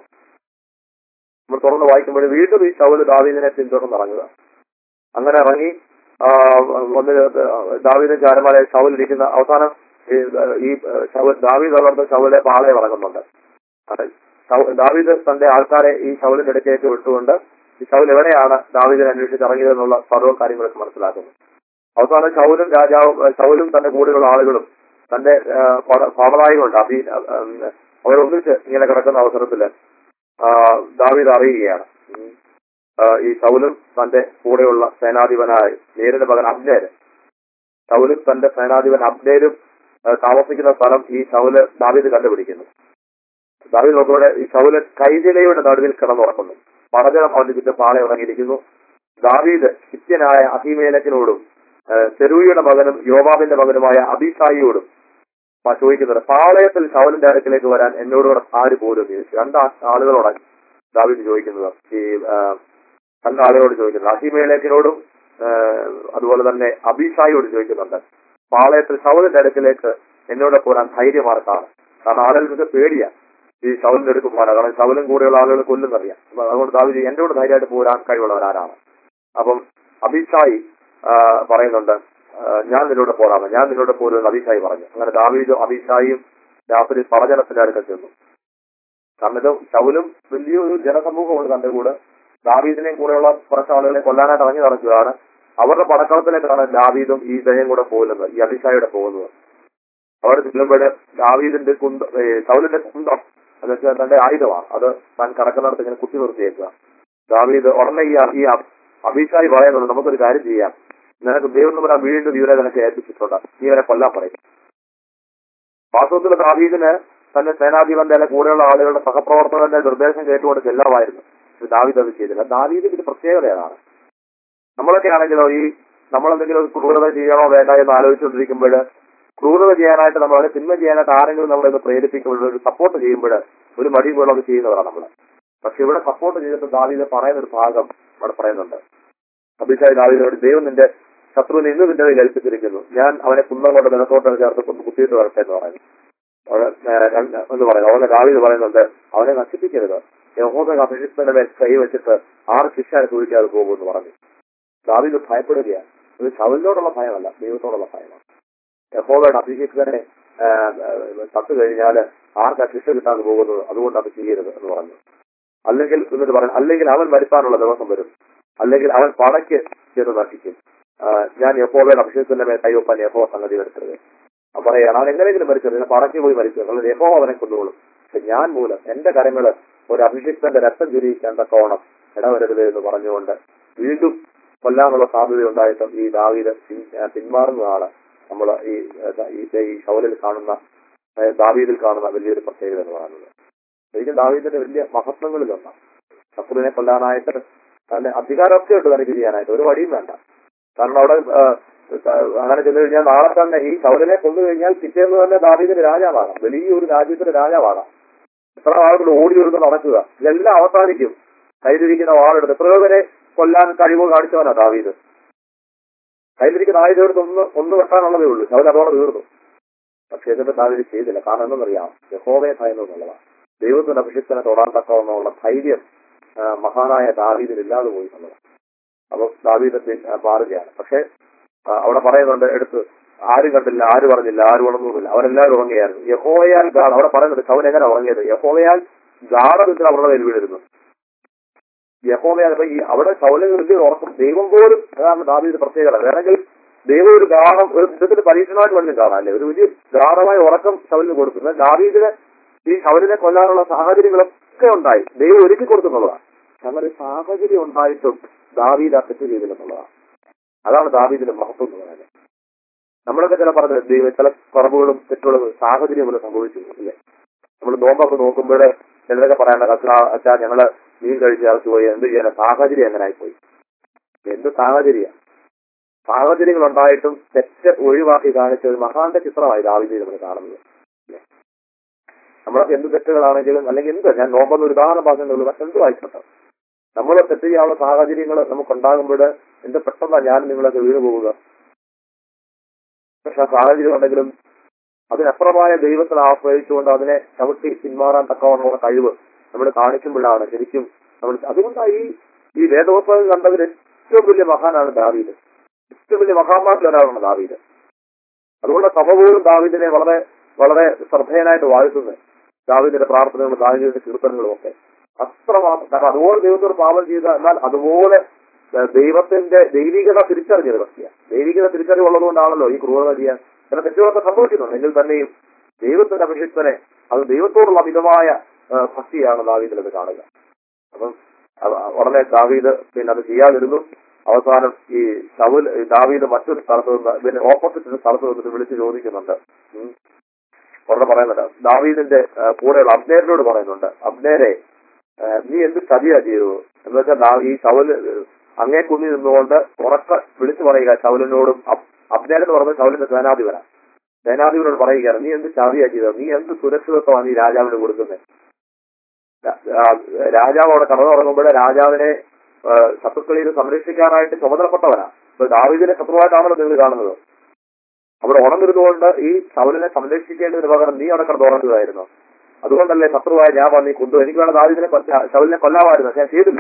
നമ്മൾ തുറന്ന് വായിക്കുമ്പോൾ വീണ്ടും ഈ ശൗല് ദാവീദിനെ പിന്തുടർന്ന് ഇറങ്ങുക അങ്ങനെ ഇറങ്ങി ആ, വന്ന് ദാവീദിന് ചാരമായ ശൗലിരിക്കുന്ന അവസാനം ഈ ഈ ശൗൽ ദാവീദ് വളർന്ന ശൗലെ പാളയെ ഇറങ്ങുന്നുണ്ട് അത് ശൗ- ദാവീദ് തന്റെ ആൾക്കാരെ ഈ ശൗലിന്റെ ഇടയ്ക്കേക്ക് വിട്ടുകൊണ്ട് ഈ ശൗൽ എവിടെയാണ് ദാവീദിനെ അന്വേഷിച്ച് ഇറങ്ങിയതെന്നുള്ള സർവ്വ കാര്യങ്ങളൊക്കെ മനസ്സിലാക്കുന്നു അവസാനം ശൗലും രാജാവും ഏഹ് ശൗലും തന്റെ കൂടെയുള്ള ആളുകളും തന്റെ കോമതായികളുണ്ട് അഭി ഉം, അവരൊന്നിച്ച് ഇങ്ങനെ കിടക്കുന്ന അവസരത്തില് ആ, ദാവീദ് അറിയുകയാണ് ഉം. ആ, ഈ ശൗലും തന്റെ കൂടെയുള്ള സേനാധിപനായ നേരിന്റെ മകൻ അബ്നേര് ശൗലും തന്റെ സേനാധിപൻ അബ്നേരും ആ, താമസിക്കുന്ന സ്ഥലം ഈ ശൗല് ദാവീദ് കണ്ടുപിടിക്കുന്നു ദാവീദ് നോക്കുമ്പോൾ ഈ ശൗല് കൈതിലയുടെ നടുവിൽ കിടന്നുറക്കുന്നു പടജനം അവന്റെ ചുറ്റും പാളെ ഇറങ്ങിയിരിക്കുന്നു ദാവീദ് ഹിത്യനായ അഹിമേലക്കിനോടും ചെറുവിയുടെ മകനും യോവാബിന്റെ മകനുമായ അബിസായിയോടും പ- ചോദിക്കുന്നത് പാളയത്തിൽ ശൗലിന്റെ അടുക്കിലേക്ക് വരാൻ എന്നോടുകൂടെ ആര് പോലും എന്ന് ചോദിച്ചു രണ്ട് ആ- ആളുകളോടാണ് ദാവീദ് ചോദിക്കുന്നത് ഈ ആ, രണ്ട് ആളുകളോട് ചോദിക്കുന്നത് അഹിമേലേക്കിനോടും ആ, അതുപോലെ തന്നെ അബീഷായിയോട് ചോദിക്കുന്നുണ്ട് പാളയത്തിൽ ശൗലിന്റെ അടുക്കിലേക്ക് എന്നോട് പോരാൻ ധൈര്യമാർക്കാണ് കാരണം ആളുകൾക്ക് പേടിയാ ഈ ശൗലിന്റെ അടുത്ത് പോകാൻ കാരണം ശൗലും കൂടെയുള്ള ആളുകൾ കൊല്ലുന്നറിയാം അപ്പൊ അതുകൊണ്ട് ദാവീദ് എന്റെ കൂടെ ധൈര്യമായിട്ട് പോരാൻ കഴിവുള്ളവരാരാണ് അപ്പം അബീഷായി ആ, പറയുന്നുണ്ട് ആ, ഞാൻ നിന്നോട് പോരാമോ ഞാൻ നിന്നോട് പോരുമെന്ന് അബീഷായി പറഞ്ഞു അങ്ങനെ ദാവീദും അബീഷായും രാത്രി പടജനത്തിന്റെ അടുക്കൽ ചെന്നു കാരണം ഇത് ശൗലും വലിയൊരു ജനസമൂഹമുണ്ട് തന്റെ കൂടെ ദാവീദിനെയും കൂടെയുള്ള കുറച്ച് ആളുകളെ കൊല്ലാനായിട്ട് ഇറങ്ങി നടക്കുകയാണ് അവരുടെ പടക്കളത്തിലേക്കാണ് ദാവീദും ഈ ദയം കൂടെ പോകുന്നത് ഈ അബിഷായുടെ പോകുന്നത് അവിടെ ചെല്ലുമ്പോൾ ദാവീദിന്റെ കുന്ത ഏ, ശൗലിന്റെ കുന്തം എന്ന് വെച്ചാൽ തന്റെ ആയുധമാണ് അത് താൻ കടക്കുന്നിടത്ത് ഇങ്ങനെ കുത്തി നിർത്തിയേക്കുക ദാവീദ് ഉടനെ ഈ ഈ അഭിഷായി പറയുന്നുണ്ട് നമുക്കൊരു കാര്യം ചെയ്യാം നിനക്ക് ദൈവം നമ്മൾ വീണ്ടും ഇവരെ നിനക്ക് ഏൽപ്പിച്ചിട്ടുണ്ട് നീ ഇവരെ കൊല്ലാൻ പറയും വാസ്തവത്തിൽ ദാവീദിന് തന്റെ സേനാധിപന്റെ അല്ലെ കൂടെയുള്ള ആളുകളുടെ സഹപ്രവർത്തകന്റെ നിർദ്ദേശം കേട്ടുകൊണ്ട് ചെല്ലാമായിരുന്നു പക്ഷെ ദാവീദ് അത് ചെയ്തില്ല ദാവീദിന് ഇത് പ്രത്യേകതയാണ് നമ്മളൊക്കെ ആണെങ്കിലോ ഈ നമ്മളെന്തെങ്കിലും ഒരു ക്രൂരത ചെയ്യണോ വേണ്ട എന്ന് ആലോചിച്ചുകൊണ്ടിരിക്കുമ്പോൾ ക്രൂരത ചെയ്യാനായിട്ട് നമ്മൾ അതിനെ തിന്മ ചെയ്യാനായിട്ട് ആരെങ്കിലും നമ്മളെ ഒന്ന് പ്രേരിപ്പിക്കുമ്പോൾ ഒരു സപ്പോർട്ട് ചെയ്യുമ്പോൾ ഒരു മടി പോലെ അത് ചെയ്യുന്നവരാണ് നമ്മൾ പക്ഷെ ഇവിടെ സപ്പോർട്ട് ചെയ്തിട്ട് ദാവീദ് പറയുന്ന ഒരു ഭാഗം ഇവിടെ പറയുന്നുണ്ട് അഭിഷായ് ദാവീദിനോട് ദൈവം നിന്റെ ശത്രുവിനെ ഇന്ന് നിന്റെ കയ്യിൽ ഏൽപ്പിച്ചിരിക്കുന്നു ഞാൻ അവനെ കുന്നം കൊണ്ട് നിലത്തോട്ട് ചേർത്ത് കൊണ്ട് കുത്തിയിട്ട് വരട്ടെ എന്ന് പറയുന്നു അവിടെ, ഏഹ്, രണ്ട് എന്ന് പറയുന്നു അവനെ ദാവീദ് പറയുന്നുണ്ട് അവനെ നശിപ്പിക്കരുത് യഹോദ അഭിഷിക്തന്റെ മേൽ കൈ വെച്ചിട്ട് ആറ് ശിക്ഷ അനുഭവിക്കാതെ പോകുമെന്ന് പറഞ്ഞു ദാവീദ് ഭയപ്പെടുകയാണ് ഇത് ശവലിനോടുള്ള ഭയമല്ല ദൈവത്തോടുള്ള ഭയമാണ് യഹോവയുടെ അഭിഷിക്തനെ തത്തു കഴിഞ്ഞാൽ ആർക്കാ ശിക്ഷ കിട്ടാതെ പോകുന്നത് അതുകൊണ്ട് അത് ചെയ്യരുത് എന്ന് പറഞ്ഞു അല്ലെങ്കിൽ എന്നിട്ട് പറഞ്ഞു അല്ലെങ്കിൽ അവൻ വരുത്താനുള്ള ദിവസം വരും അല്ലെങ്കിൽ അവൻ പടയ്ക്ക് ചെന്ന് നശിക്കും ആ, ഞാൻ യഹോവയുടെ അഭിഷേകത്തിന്റെ മേൽ കൈവപ്പാൻ യഹോവ സംഗതി വരുത്തരുത് അവൻ പറയുകയാണ് അവൻ എങ്ങനെയെങ്കിലും മരിച്ചത് ഞാൻ പടയ്ക്ക് പോയി മരിച്ചു അല്ലെങ്കിൽ യഹോവ അവനെ കൊണ്ടുപോകും പക്ഷെ ഞാൻ മൂലം എന്റെ കരങ്ങള് ഒരു അഭിഷിക്തന്റെ രക്തം ചുരിയിക്കാൻ തക്കോണം ഇടവരരുത് എന്ന് പറഞ്ഞുകൊണ്ട് വീണ്ടും കൊല്ലാനുള്ള സാധ്യത ഉണ്ടായിട്ടും ഈ ദാവീദ് പിൻ- ആ, പിന്മാറുന്നതാണ് നമ്മൾ ഈ ഏഹ്, ഈ ഈ ശൗലിൽ കാണുന്ന ഏഹ്, ദാവീദിൽ കാണുന്ന വലിയൊരു പ്രത്യേകത എന്ന് പറയുന്നത് ശരിക്കും ദാവീദിന്റെ വലിയ മഹത്വങ്ങളിലൊന്നാണ് ശത്രുവിനെ കൊല്ലാനായിട്ട് തന്റെ അധികാരമൊക്കെയുണ്ട് തനിക്ക് ചെയ്യാനായിട്ട് ഒരു വഴിയും വേണ്ട കാരണം അവിടെ ആ, അങ്ങനെ ചെന്ന് കഴിഞ്ഞാൽ നാളെ തന്നെ ഈ ശൗലിനെ കൊന്നു കഴിഞ്ഞാൽ പിറ്റേന്ന് തന്നെ ദാവീദിന്റെ രാജാവാകാം വലിയൊരു രാജ്യത്തിന്റെ രാജാവാകാം എത്ര ആളുകൾ ഓടി വരുന്ന നടക്കുക ഇതെല്ലാം അവസാനിക്കും കയ്യിലിരിക്കുന്ന വാളെടുത്ത് എത്രയോ പേരെ കൊല്ലാൻ കഴിവ് കാണിച്ചവനാ ദാവീദ് കയ്യിലിരിക്കുന്ന ആയുധം ഒന്ന് ഒന്ന് വെട്ടാനുള്ളതേ ഉള്ളൂ ശൗൽ അതോടെ തീർന്നു പക്ഷെ എന്നിട്ട് ദാവീദ് ചെയ്തില്ല കാരണം എന്തെന്നറിയാം യഹോവയെ ഭയന്നു എന്നുള്ളതാണ് ദൈവത്തിന്റെ അഭിഷിക്തനെ തൊടാൻ തക്കവെന്നുള്ള ധൈര്യം ആ, മഹാനായ ദാവീദിന് ഇല്ലാതെ പോയി എന്നുള്ളതാണ് അപ്പൊ ദാവീദത്തെ മാറുകയാണ് പക്ഷെ ആ, അവിടെ പറയുന്നുണ്ട് എടുത്ത് ആരും കണ്ടില്ല ആരും പറഞ്ഞില്ല ആരും ഉണർന്നുമില്ല അവരെല്ലാവരും ഉറങ്ങിയായിരുന്നു യഹോവയാൽ ഗാ- അവിടെ പറയുന്നുണ്ട് ശവൻ എങ്ങനെ ഉറങ്ങിയത് യഹോവയാൽ ഗാഠത്തിൽ അവരുടെ മേൽ വീണിരുന്നു യഹോവയാൽ അപ്പൊ ഈ അവിടെ ശൗലങ്ങളിൽ ഉറക്കം ദൈവം പോലും അതാണ് ദാവീദ് പ്രത്യേകത വേണമെങ്കിൽ ദൈവം ഒരു ഗാഠം ഒരു വിധത്തിൽ പരീക്ഷണമായിട്ട് വേണമെങ്കിൽ കാണാം അല്ലേ ഒരു വലിയ ഗാഠമായ ഉറക്കം ശവലിന് കൊടുത്തു എന്നാൽ ദാവീദിന് ഈ ശവലിനെ കൊല്ലാനുള്ള സാഹചര്യങ്ങളൊക്കെ ഉണ്ടായി ദൈവം ഒരുക്കി കൊടുക്കുന്നുള്ളതാണ് അങ്ങനെ സാഹചര്യം ഉണ്ടായിട്ടും ദാവീദ് ആ തെറ്റ് ചെയ്തില്ലെന്നുള്ളതാണ് അതാണ് ദാവീദിന്റെ മഹത്വം എന്ന് പറയുന്നത് നമ്മളൊക്കെ ചില പറഞ്ഞത് ദൈവം ചില കുറവുകളും തെറ്റുകളും സാഹചര്യങ്ങളും സംഭവിച്ചു അല്ലേ നമ്മൾ നോമ്പൊക്കെ നോക്കുമ്പോൾ ചിലരൊക്കെ പറയണ്ട അച്ഛാ അച്ഛാ ഞങ്ങള് മീൻ കഴിച്ച് ഇറച്ചു പോയി എന്ത് ചെയ്യാൻ സാഹചര്യം എങ്ങനെ ആയിപ്പോയി എന്ത് സാഹചര്യ സാഹചര്യങ്ങൾ ഉണ്ടായിട്ടും തെറ്റ് ഒഴിവാക്കി കാണിച്ച ഒരു മഹാന്റെ ചിത്രമായി ദാവീദ് നമ്മൾ കാണുന്നത് അല്ലേ? നമ്മളൊക്കെ എന്ത് തെറ്റുകളാണെങ്കിലും അല്ലെങ്കിൽ എന്ത് ഞാൻ നോമ്പെന്ന് ഒരു ഉദാഹരണം പറഞ്ഞുള്ളൂ പക്ഷെ എന്ത് വായിക്കട്ടെ നമ്മൾ തെറ്റ് ചെയ്യാനുള്ള സാഹചര്യങ്ങൾ നമുക്കുണ്ടാകുമ്പോൾ എന്ത് പെട്ടെന്നാണ് ഞാൻ നിങ്ങളൊക്കെ വീണു പോവുക പക്ഷെ ആ സാഹചര്യം ഉണ്ടെങ്കിലും അതിനപ്പുറമായ ദൈവത്തിൽ ആശ്രയിച്ചുകൊണ്ട് അതിനെ ചവിട്ടി പിന്മാറാൻ തക്കവണ്ണമുള്ള കഴിവ് നമ്മൾ കാണിക്കുമ്പോഴാണ് ശരിക്കും നമ്മൾ അതുകൊണ്ടാണ് ഈ ഈ വേദോത്സവം കണ്ടതിൽ ഏറ്റവും വലിയ മഹാനാണ് ദാവീദ് ഏറ്റവും വലിയ മഹാന്മാരിൽ ഒരാളാണ് ദാവീദ് അതുകൊണ്ട് സഭ പോലും ദാവീദിനെ വളരെ വളരെ ശ്രദ്ധേയനായിട്ട് വാഴ്ത്തുന്നത് ദാവീദിന്റെ പ്രാർത്ഥനകളും ദാവീദിന്റെ കീർത്തനങ്ങളും ഒക്കെ അത്രമാത്രം കാരണം അതുപോലെ ദൈവത്തോട് പാപം ചെയ്ത എന്നാൽ അതുപോലെ ഏഹ്, ദൈവത്തിന്റെ ദൈവികത തിരിച്ചറിഞ്ഞൊരു വ്യക്തിയാണ് ദൈവികത തിരിച്ചറിവുള്ളതുകൊണ്ടാണല്ലോ ഈ ക്രൂരത ചെയ്യാൻ ചില തെറ്റുകളൊക്കെ സംഭവിക്കുന്നുണ്ട് എങ്കിൽ തന്നെയും ദൈവത്തിന്റെ അഭിഷിക്തനെ അത് ദൈവത്തോടുള്ള അമിതമായ ഏഹ്, ഭക്തിയാണ് ദാവീദിലത് കാണുക അപ്പം അത് ഉടനെ ദാവീദ് പിന്നെ അത് ചെയ്യാതിരുന്നു അവസാനം ഈ ശവുൽ ഈ ദാവീദ് മറ്റൊരു സ്ഥലത്ത് നിന്ന് പിന്നെ ഓപ്പോസിറ്റ് ഒരു സ്ഥലത്ത് നിന്നിട്ട് വിളിച്ച് ചോദിക്കുന്നുണ്ട് ഉം. ഉടനെ പറയുന്നുണ്ട് ദാവീദിന്റെ ആ, കൂടെയുള്ള അബ്നേരിനോട് പറയുന്നുണ്ട് അബ്നേരെ ആ, നീ എന്ത് ചതിയാ ചെയ്തു എന്ന് വെച്ചാൽ ദാ- ഈ ശൗല് അങ്ങേ കുന്നി നിന്നുകൊണ്ട് ഉറക്ക വിളിച്ചു പറയുക ശൗലിനോടും അബ്- അബ്നേർ എന്ന് പറഞ്ഞ ശൗലിന്റെ സേനാധിപനാ സേനാധിപനോട് പറയുകയാണ് നീ എന്ത് ചതിയാ ചെയ്തത് നീ എന്ത് സുരക്ഷിതത്വമാണ് ഈ രാജാവിന് കൊടുക്കുന്നത് രാ- ആ- രാജാവ് അവിടെ കടന്നുറങ്ങുമ്പോൾ രാജാവിനെ ആ, ശത്രുക്കളിൽ നിന്ന് സംരക്ഷിക്കാനായിട്ട് ചുമതലപ്പെട്ടവനാ ഇപ്പൊ ദാവീദിനെ ശത്രുവായിട്ടാണല്ലോ നിങ്ങൾ കാണുന്നത് അവിടെ ഉണർന്നിരുന്നുകൊണ്ട് ഈ ശൗലിനെ സംരക്ഷിക്കേണ്ടതിന് പകരം നീ അവിടെ കിടന്ന് ഉറങ്ങുകയായിരുന്നു അതുകൊണ്ടല്ലേ ശത്രുവായ ഞാൻ വന്ന് ഈ കൊണ്ടു എനിക്ക് വേണം ദാവീദിനെ കൊല്ല- ശൗലിനെ കൊല്ലാമായിരുന്നു പക്ഷെ ഞാൻ ചെയ്തില്ല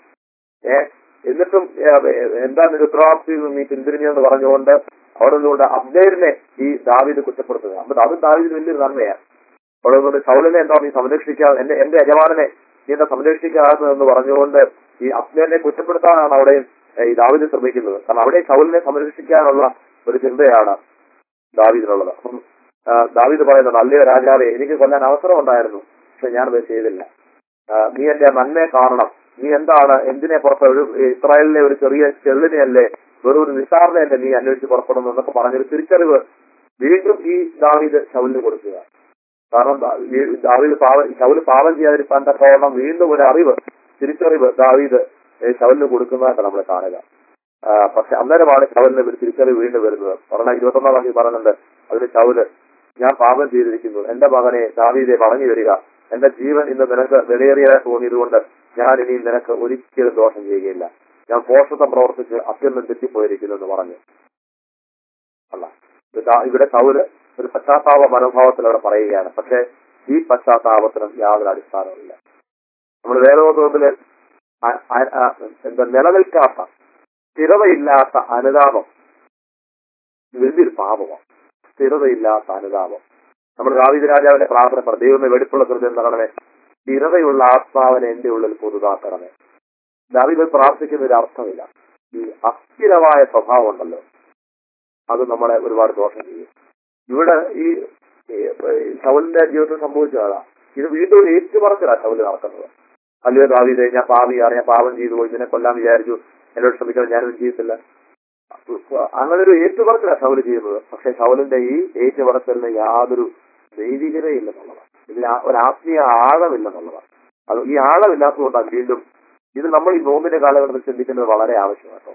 ഏ എന്നിട്ടും ഏ, ഏ, എന്താ നിന്റെ ഉത്തരവാദിത്വത്തിൽ നിന്ന് നീ പിന്തിരിഞ്ഞെന്ന് പറഞ്ഞുകൊണ്ട് അവിടെ നിന്നുകൊണ്ട് അബ്ദേരിനെ ഈ ദാവീദ് കുറ്റപ്പെടുത്തുക അപ്പൊ അതും ദാവീദിന് വലിയൊരു നന്മയാണ് അവിടെ നിന്നുകൊണ്ട് ശൗലിനെ എന്താ നീ സംരക്ഷിക്കാതെ എന്റെ എന്റെ യജമാനനെ നീ എന്താ സംരക്ഷിക്കാതെ എന്ന് പറഞ്ഞുകൊണ്ട് ഈ അബ്ദേരിനെ കുറ്റപ്പെടുത്താനാണ് അവിടെ ഈ ദാവീദ് ശ്രമിക്കുന്നത് കാരണം അവിടെ ശൗലിനെ സംരക്ഷിക്കാനുള്ള ഒരു ചിന്തയാണ് ദാവീദിനുള്ളത് അപ്പം ആ, ദാവീദ് പറയുന്നത് അല്ലയോ രാജാവേ എനിക്ക് കൊല്ലാൻ അവസരം ഉണ്ടായിരുന്നു പക്ഷെ ഞാനത് ചെയ്തില്ല ആ, നീ എന്റെ നന്മയെ കാണണം നീ എന്താണ് എന്തിനെ പുറത്ത് ഒരു ഇസ്രായേലിലെ ഒരു ചെറിയ ചെള്ളിനെയല്ലേ വെറും ഒരു നിസാറിനെയല്ലേ നീ അന്വേഷിച്ച് പുറപ്പെടുന്നു എന്നൊക്കെ പറഞ്ഞൊരു തിരിച്ചറിവ് വീണ്ടും ഈ ദാവീദ് ശൗലിന് കൊടുക്കുക കാരണം ദാ- ഈ ദാവീദ് പാവം ശൗല് പാവം ചെയ്യാതിരിക്കാൻ തക്കവണ്ണം വീണ്ടും ഒരു അറിവ് തിരിച്ചറിവ് ദാവീദ് ഏ, ശൗലിന് കൊടുക്കുന്നതായിട്ട് നമ്മൾ കാണുക ആ, പക്ഷെ അന്നേരമാണ് ശൗലിന് ഒരു തിരിച്ചറിവ് വീണ്ടും വരുന്നത് പറഞ്ഞ ഇരുപത്തൊന്നാം വാക്യം പറയുന്നുണ്ട് അതിന് ശൗല് ഞാൻ പാപം ചെയ്തിരിക്കുന്നു എന്റെ മകനെ ദാവീദെ മടങ്ങി വരിക എന്റെ ജീവൻ ഇന്ന് നിനക്ക് വിലയേറിയതായി തോന്നിയതുകൊണ്ട് ഞാൻ ഇനി നിനക്ക് ഒരിക്കലും ദോഷം ചെയ്യുകയില്ല ഞാൻ പോഷത്വം പ്രവർത്തിച്ച് അത്യന്തം തെറ്റിപ്പോയിരിക്കുന്നു എന്ന് പറഞ്ഞു അല്ല ഇത് ദാ- ഇവിടെ സൗല് ഒരു പശ്ചാത്താപ മനോഭാവത്തിൽ അവിടെ പറയുകയാണ് പക്ഷെ ഈ പശ്ചാത്താപത്തിനും യാതൊരു അടിസ്ഥാനവുമില്ല നമ്മൾ വേദോത്വത്തില് അ- അ- അ- എന്താ നിലനിൽക്കാത്ത സ്ഥിരതയില്ലാത്ത അനുതാപം വലിയൊരു പാപമാണ് സ്ഥിരതയില്ലാത്ത അനുതാപം നമ്മൾ ദാവീദ് രാജാവിന്റെ പ്രാർത്ഥന പറഞ്ഞു ദൈവമേ വെടിപ്പുള്ള ഹൃദയം തരണമേ സ്ഥിരതയുള്ള ആത്മാവിനെ എന്റെ ഉള്ളിൽ പുതുതാക്കണമേ ദാവീദ് പ്രാർത്ഥിക്കുന്ന ഒരു അർത്ഥമില്ല ഈ അസ്ഥിരമായ സ്വഭാവം ഉണ്ടല്ലോ അത് നമ്മളെ ഒരുപാട് ദോഷം ചെയ്യും ഇവിടെ ഈ ഈ ശൗലിന്റെ ജീവിതത്തിൽ സംഭവിച്ചതാ ഇത് വീണ്ടും ഒരു ഏറ്റുപറച്ചിലാണ് ശൗല് നടക്കുന്നത് അല്ലയോ ദാവീദേ ഞാൻ പാവിയാണ് ഞാൻ പാപം ചെയ്തു പോയി ഇതിനെ കൊല്ലാൻ വിചാരിച്ചു എന്നോട് ശ്രമിക്കണം ഞാനൊന്നും ചെയ്യത്തില്ല അങ്ങനെ ഒരു ഏറ്റുപറച്ചിലാണ് ശൗല് ചെയ്യുന്നത് പക്ഷെ ശൗലിന്റെ ഈ ഏറ്റുപറച്ചിലിന് യാതൊരു ദൈവികതയില്ലെന്നുള്ളതാണ് ഇതിൽ ആ- ഒരു ആത്മീയ ആഴമില്ലെന്നുള്ളതാണ് അത് ഈ ആഴമില്ലാത്തതുകൊണ്ടാണ് വീണ്ടും ഇത് നമ്മൾ ഈ നോമ്പിന്റെ കാലഘട്ടത്തിൽ ചിന്തിക്കുന്നത് വളരെ ആവശ്യമാണ് കേട്ടോ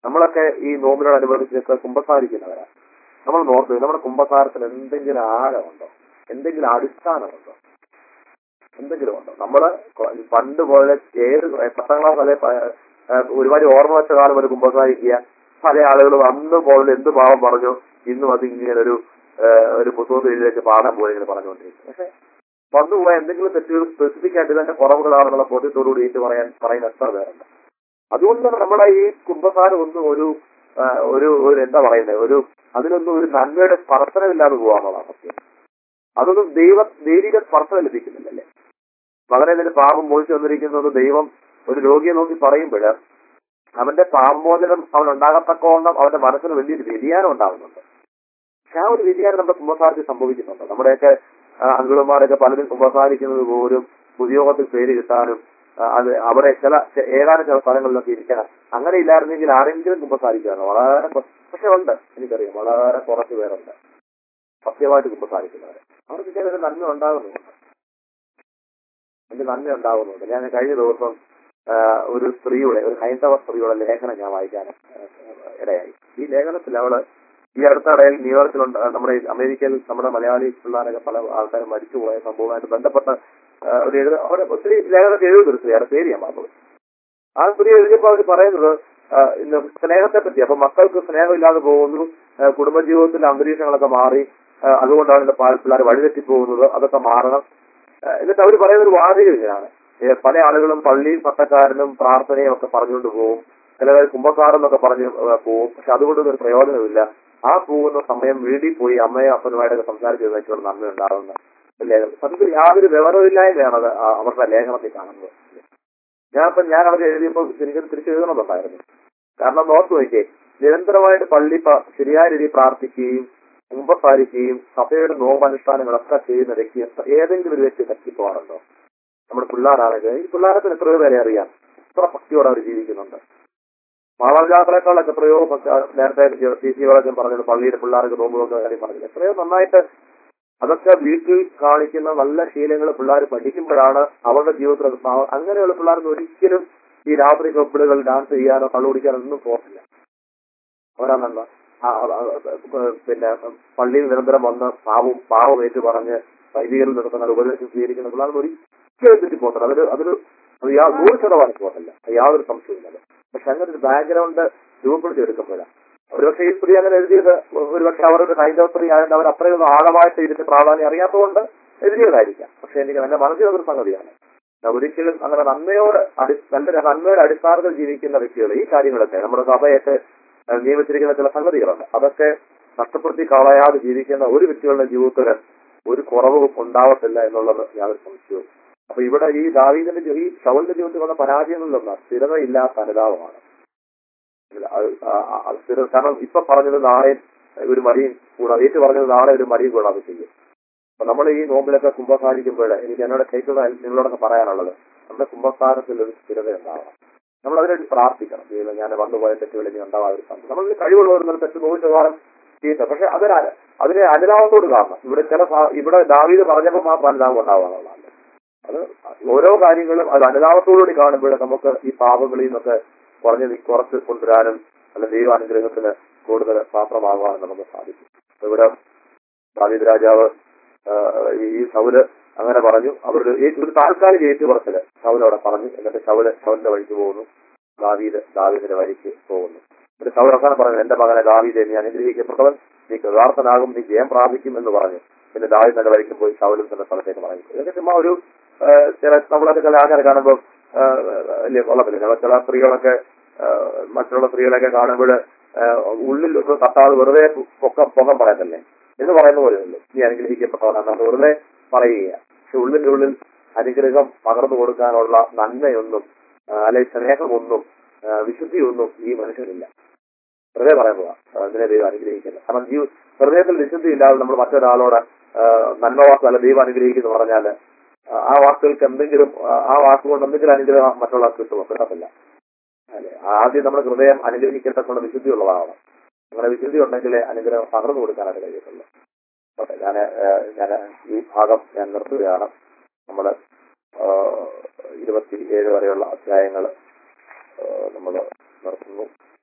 നമ്മളൊക്കെ ഈ നോമ്പിനോടനുബന്ധിച്ചൊക്കെ കുമ്പസാരിക്കുന്നവരാ നമ്മൾ നോർത്ത് നമ്മുടെ കുമ്പസാരത്തിന് എന്തെങ്കിലും ആഴമുണ്ടോ എന്തെങ്കിലും അടിസ്ഥാനമുണ്ടോ എന്തെങ്കിലും ഉണ്ടോ നമ്മള് കൊ- പണ്ട് പോലെ ഏത് പത്താം ക്ലാസ് അല്ലെ പ- ഏഹ് ഒരുമാതിരി ഓർമ്മ വെച്ച കാലം ഒരു കുമ്പസാരിക്കുക പല ആളുകളും അന്ന് പോലെ എന്ത് പാവം പറഞ്ഞു ഇന്നും അത് ഇങ്ങനെ ഒരു ഏഹ് ഒരു പുസ്തകത്തിൽ എഴുതി വെച്ച് പാഠം പോലെ ഇങ്ങനെ പറഞ്ഞുകൊണ്ടിരിക്കും പക്ഷെ വന്നു പോയ എന്തെങ്കിലും തെറ്റുകൾ സ്പെസിഫിക് ആയിട്ട് ഇതിന്റെ കുറവുകളാണെന്നുള്ള ബോധ്യത്തോടുകൂടി ഏറ്റു പറയാൻ പറയുന്ന എത്ര പേരുണ്ട് അതുകൊണ്ട് തന്നെ നമ്മുടെ ഈ കുംഭസാരം ഒന്നും ഒരു ആ, ഒരു ഒരു എന്താ പറയുന്നത് ഒരു അതിനൊന്നും ഒരു നന്മയുടെ സ്പർശനമില്ലാതെ പോകാന്നുള്ളതാണ് സത്യം അതൊന്നും ദൈവ ദൈവിക സ്പർശനം ലഭിക്കുന്നില്ലല്ലേ മകനെ നിന്റെ പാപം മോഹിച്ചു വന്നിരിക്കുന്നത് ദൈവം ഒരു രോഗിയെ നോക്കി പറയുമ്പോൾ അവന്റെ പാപമോചനം അവൻ ഉണ്ടാകത്തക്കവണ്ണം അവന്റെ മനസ്സിന് വലിയൊരു വ്യതിയാനം ഉണ്ടാകുന്നുണ്ട് പക്ഷെ ആ ഒരു വ്യതിയാനം നമ്മുടെ കുംഭസാരത്തിൽ സംഭവിക്കുന്നുണ്ട് നമ്മുടെയൊക്കെ ആ, അങ്കിളുമാരൊക്കെ പലരും കുംഭസാരിക്കുന്നത് പോലും ഉദ്യോഗത്തിൽ പേര് കിട്ടാനും ആ, അത് അവിടെ ചില ചെ- ഏതാനും ചില സ്ഥലങ്ങളിലൊക്കെ ഇരിക്കണം അങ്ങനെ ഇല്ലായിരുന്നെങ്കിൽ ആരെങ്കിലും കുമ്പസാരിക്കുകയാണ് വളരെ കൊ- പക്ഷെ ഉണ്ട് എനിക്കറിയാം വളരെ കുറച്ച് പേരുണ്ട് സത്യമായിട്ട് കുമ്പസാരിക്കുന്നവര് അവർക്ക് ചിലൊരു നന്മ ഉണ്ടാകുന്നുണ്ട് എനിക്ക് നന്മ ഉണ്ടാകുന്നുണ്ട് ഞാൻ കഴിഞ്ഞ ദിവസം ആ, ഒരു സ്ത്രീയുടെ ഒരു ഹൈന്ദവ സ്ത്രീയുടെ ലേഖനം ഞാൻ വായിക്കാൻ ആ, ഇടയായി ഈ ലേഖനത്തിൽ അവള് ഈ അടുത്തിടയിൽ ന്യൂയോർക്കിലുണ്ട് നമ്മുടെ ഈ അമേരിക്കയിൽ നമ്മുടെ മലയാളി പിള്ളേരൊക്കെ പല ആൾക്കാരും മരിച്ചുപോയ സംഭവമായിട്ട് ബന്ധപ്പെട്ട ആ, ഒരു എഴുത അവിടെ ഒത്തിരി ലേഖനത്തിൽ എഴുതുന്നൊരു സ്ത്രീ അവരുടെ പേര് ഞാൻ മറന്നു ആ സ്ത്രീ എഴുതിയപ്പോൾ അവർ പറയുന്നത് ആ, ഇന്ന് സ്നേഹത്തെ പറ്റി അപ്പൊ മക്കൾക്ക് സ്നേഹമില്ലാതെ പോകുന്നു ആ, കുടുംബജീവിതത്തിലെ അന്തരീക്ഷങ്ങളൊക്കെ മാറി ആ, അതുകൊണ്ടാണ് എന്റെ പിള്ളേർ വഴിതെറ്റി പോകുന്നത് അതൊക്കെ മാറണം ആ, എന്നിട്ട് അവർ പറയുന്ന ഒരു വാചകം ഇങ്ങനെയാണ് ഏ, പല ആളുകളും പള്ളിയും പട്ടക്കാരനും പ്രാർത്ഥനയും ഒക്കെ പറഞ്ഞുകൊണ്ട് പോകും ചിലവർ കുംഭക്കാരെന്നൊക്കെ പറഞ്ഞ് ആ, പോകും പക്ഷെ അതുകൊണ്ടൊന്നും ഒരു പ്രയോജനമില്ല ആ പോകുന്ന സമയം വീട്ടിൽ പോയി അമ്മയും അപ്പനുമായിട്ടൊക്കെ സംസാരിച്ച് വെച്ചുള്ള നന്മ ഉണ്ടാകുന്ന ലേഖനം സത്യത്തിൽ യാതൊരു വിവരമില്ലായ്മയാണ് അത് ആ അവരുടെ ലേഖനത്തിൽ കാണുന്നത് ഞാൻ ഇപ്പം ഞാൻ അവർക്ക് എഴുതിയപ്പോൾ എനിക്ക് തിരിച്ചു എഴുതണമെന്നുണ്ടായിരുന്നു കാരണം നോക്കി നോക്കിയേ നിരന്തരമായിട്ട് പള്ളി പ- ശരിയായ രീതിയിൽ പ്രാർത്ഥിക്കുകയും കുമ്പസാരിക്കുകയും സഭയുടെ നോമ്പനുഷ്ഠാനങ്ങളൊക്കെ ചെയ്യുന്ന വ്യക്തി എത്ര- ഏതെങ്കിലും ഒരു വ്യക്തി തട്ടിപ്പോകാറുണ്ടോ നമ്മുടെ പിള്ളേരാണെങ്കിൽ ഈ പിള്ളേരത്തിന് എത്രയോ പേരെ അറിയാം എത്ര ഭക്തിയോടെ അവർ ജീവിക്കുന്നുണ്ട് മാതാപിതാക്കളെക്കാളൊക്കെ എത്രയോ ഭക്തി- നേരത്തെ സി സി വളച്ചൻ പറഞ്ഞത് പള്ളിയുടെ പിള്ളേർക്ക് നോമ്പ് നോക്കുന്ന കാര്യം പറഞ്ഞത് എത്രയോ നന്നായിട്ട് അതൊക്കെ വീട്ടിൽ കാണിക്കുന്ന നല്ല ശീലങ്ങൾ പിള്ളേർ പഠിക്കുമ്പോഴാണ് അവരുടെ ജീവിതത്തിൽ അത് പ്രാവ- അങ്ങനെയുള്ള പിള്ളേർക്ക് ഒരിക്കലും ഈ രാത്രി ക്ലബുകൾ ഡാൻസ് ചെയ്യാനോ കള്ളുകുടിക്കാനോ ഒന്നും പോകില്ല അവരാണെന്താ പിന്നെ പള്ളിയിൽ നിരന്തരം വന്ന് പാവം പാവം ഏറ്റു പറഞ്ഞ് വൈദികരിൽ നടത്തുന്ന ഉപദേശം സ്വീകരിക്കുന്ന പിള്ളേർ ഒരിക്കലും തെറ്റി പോകത്തില്ല അതൊരു അതൊരു അത് യാ നൂറ് ശതമാനം പോകത്തില്ല അത് യാതൊരു സംശയമില്ല പക്ഷെ അങ്ങനെ ഒരു ബാക്ക്ഗ്രൗണ്ട് രൂപപ്പെടുത്തി എടുക്കുമ്പോഴാണ് ഒരുപക്ഷെ ഈ സ്ത്രീ അങ്ങനെ എഴുതിയത് ഒരുപക്ഷെ അവരുടെ ഹൈന്ദവ സ്ത്രീ ആയതുകൊണ്ട് അവർ അത്രയൊന്നും ആഴമായിട്ട് ഇതിന്റെ പ്രാധാന്യം അറിയാത്തതുകൊണ്ട് എഴുതിയതായിരിക്കാം പക്ഷെ എനിക്ക് എന്റെ മനസ്സിൽ അതൊരു സംഗതിയാണ് ഞാൻ ഒരിക്കലും അങ്ങനെ നന്മയോട് അടി നല്ല നന്മയുടെ അടിസ്ഥാനത്തിൽ ജീവിക്കുന്ന വ്യക്തികൾ ഈ കാര്യങ്ങളൊക്കെ നമ്മുടെ സഭയൊക്കെ ഏഹ്, നിയമിച്ചിരിക്കുന്ന ചില സംഗതികളുണ്ട് അതൊക്കെ നഷ്ടപ്പെടുത്തി കളയാതെ ജീവിക്കുന്ന ഒരു വ്യക്തികളുടെ ജീവിതത്തിൽ ഒരു കുറവും ഉണ്ടാവത്തില്ല എന്നുള്ളത് യാതൊരു സംശയവും അപ്പൊ ഇവിടെ ഈ ദാവീദിന്റെ ജീ- ഈ ശവലിന്റെ ജീവിതത്തിൽ വന്ന പരാജയങ്ങളിലൊന്ന് സ്ഥിരതയില്ലാത്ത അനുതാപമാണ് അത് ആ- ആ- ആ സ്ഥിര കാരണം ഇപ്പൊ പറഞ്ഞത് നാളെ ഒരു മടിയും കൂടാതെ ഏറ്റു പറഞ്ഞത് നാളെ ഒരു മടിയും കൂടാതെ ചെയ്യും അപ്പൊ നമ്മൾ ഈ നോമ്പിലൊക്കെ കുംഭസാരിക്കുമ്പോൾ എനിക്ക് എന്നോട് കേൾക്കുന്ന നിങ്ങളോടൊക്കെ പറയാനുള്ളത് നമ്മുടെ കുംഭസാരത്തിൽ ഒരു സ്ഥിരത ഉണ്ടാവണം നമ്മൾ അതിനുവേണ്ടി പ്രാർത്ഥിക്കണം ദൈവം ഞാൻ വന്നുപോയ തെറ്റുകൾ ഇനി ഉണ്ടാവാതിരിക്കണം നമ്മൾ കഴിവുള്ളവർ നല്ല തെറ്റ് നൂറ് ശതമാനം ചെയ്യുന്നത് പക്ഷെ അതിന് അന- അതിനെ അനുതാപത്തോട് കാണണം ഇവിടെ ചില സാ- ഇവിടെ ദാവീദ് പറഞ്ഞപ്പോൾ മാത്രം അനുതാപം ഉണ്ടാവാന്നുള്ളതാണ് അത് ഓരോ കാര്യങ്ങളും അത് അനുതാപത്തോടുകൂടി കാണുമ്പോൾ നമുക്ക് ഈ പാപങ്ങളിൽ നിന്നൊക്കെ കുറഞ്ഞ് നി- കുറച്ച് കൊണ്ടുവരാനും അല്ല ദൈവാനുഗ്രഹത്തിന് കൂടുതൽ പാത്രമാകാനും നമുക്ക് സാധിക്കും അപ്പൊ ഇവിടെ ദാവീദ് രാജാവ് ആ, ഈ സൗല് അങ്ങനെ പറഞ്ഞു അവരുടെ ഈ ഒരു താൽക്കാലിക ഏറ്റുപറച്ചില് സൗല് അവിടെ പറഞ്ഞു എന്നിട്ട് ശൗല് ശൗലിന്റെ വഴിക്ക് പോകുന്നു ദാവീദ് ദാവീദിന്റെ വഴിക്ക് പോകുന്നു എന്നിട്ട് സൗൽ അവസാനം പറഞ്ഞു എന്റെ മകനെ ദാവീദ് നീ അനുഗ്രഹിക്കപ്പെട്ടവൻ നീ കൃതാർത്ഥനാകും നീ ജയം പ്രാപിക്കും എന്ന് പറഞ്ഞു പിന്നെ ദാവീദ് തന്റെ വഴിക്ക് പോയി ശൗലും തന്റെ സ്ഥലത്തേക്ക് മടങ്ങി ഇതൊക്കെ ചുമ്മാ ഒരു ആ, ചില നമ്മളൊക്കെ ചില ആൾക്കാരെ കാണുമ്പോൾ വലിയ കൊള്ളത്തില്ല ചില ചില സ്ത്രീകളൊക്കെ ആ, മറ്റുള്ള സ്ത്രീകളെയൊക്കെ കാണുമ്പോൾ ഉള്ളിൽ ഒരു തട്ടാതെ വെറുതെ പൊക്കം പൊക്കം പറയത്തല്ലേ എന്ന് പറയുന്ന പോലെയുള്ളൂ നീ അനുഗ്രഹിക്കപ്പെട്ടവനാണ് നമ്മൾ വെറുതെ പറയുക പക്ഷെ ഉള്ളിന്റെ ഉള്ളിൽ അനുഗ്രഹം പകർന്നു കൊടുക്കാനുള്ള നന്മയൊന്നും ആ, അല്ലെങ്കിൽ സ്നേഹമൊന്നും ആ, വിശുദ്ധിയൊന്നും ഈ മനുഷ്യനില്ല വെറുതെ പറയുന്നതാ അതിനെ ദൈവം അനുഗ്രഹിക്കുന്നത് കാരണം ജീവ ഹൃദയത്തിൽ വിശുദ്ധി ഇല്ലാതെ നമ്മൾ മറ്റൊരാളോട് ആ, നന്മ വാക്ക് അല്ല ദൈവം അനുഗ്രഹിക്കുന്നു പറഞ്ഞാൽ ആ വാക്കുകൾക്ക് എന്തെങ്കിലും ആ- ആ വാക്കുകൊണ്ട് എന്തെങ്കിലും അനുഗ്രഹം മറ്റുള്ള കിട്ടുമോ കിട്ടത്തില്ല അല്ലെ ആദ്യം നമ്മുടെ ഹൃദയം അനുഗ്രഹിക്കത്തക്കൊണ്ട് വിശുദ്ധി ഉള്ളതാണ് അങ്ങനെ വിശുദ്ധി ഉണ്ടെങ്കിൽ അനുഗ്രഹം പകർന്നു കൊടുക്കാനായിട്ട് കഴിയത്തുള്ളൂ ഓക്കെ ഞാൻ ഞാൻ ഈ ഭാഗം ഞാൻ നിർത്തുകയാണ് നമ്മൾ ഇരുപത്തി ഏഴ് വരെയുള്ള അധ്യായങ്ങൾ നമ്മൾ നിർത്തുന്നു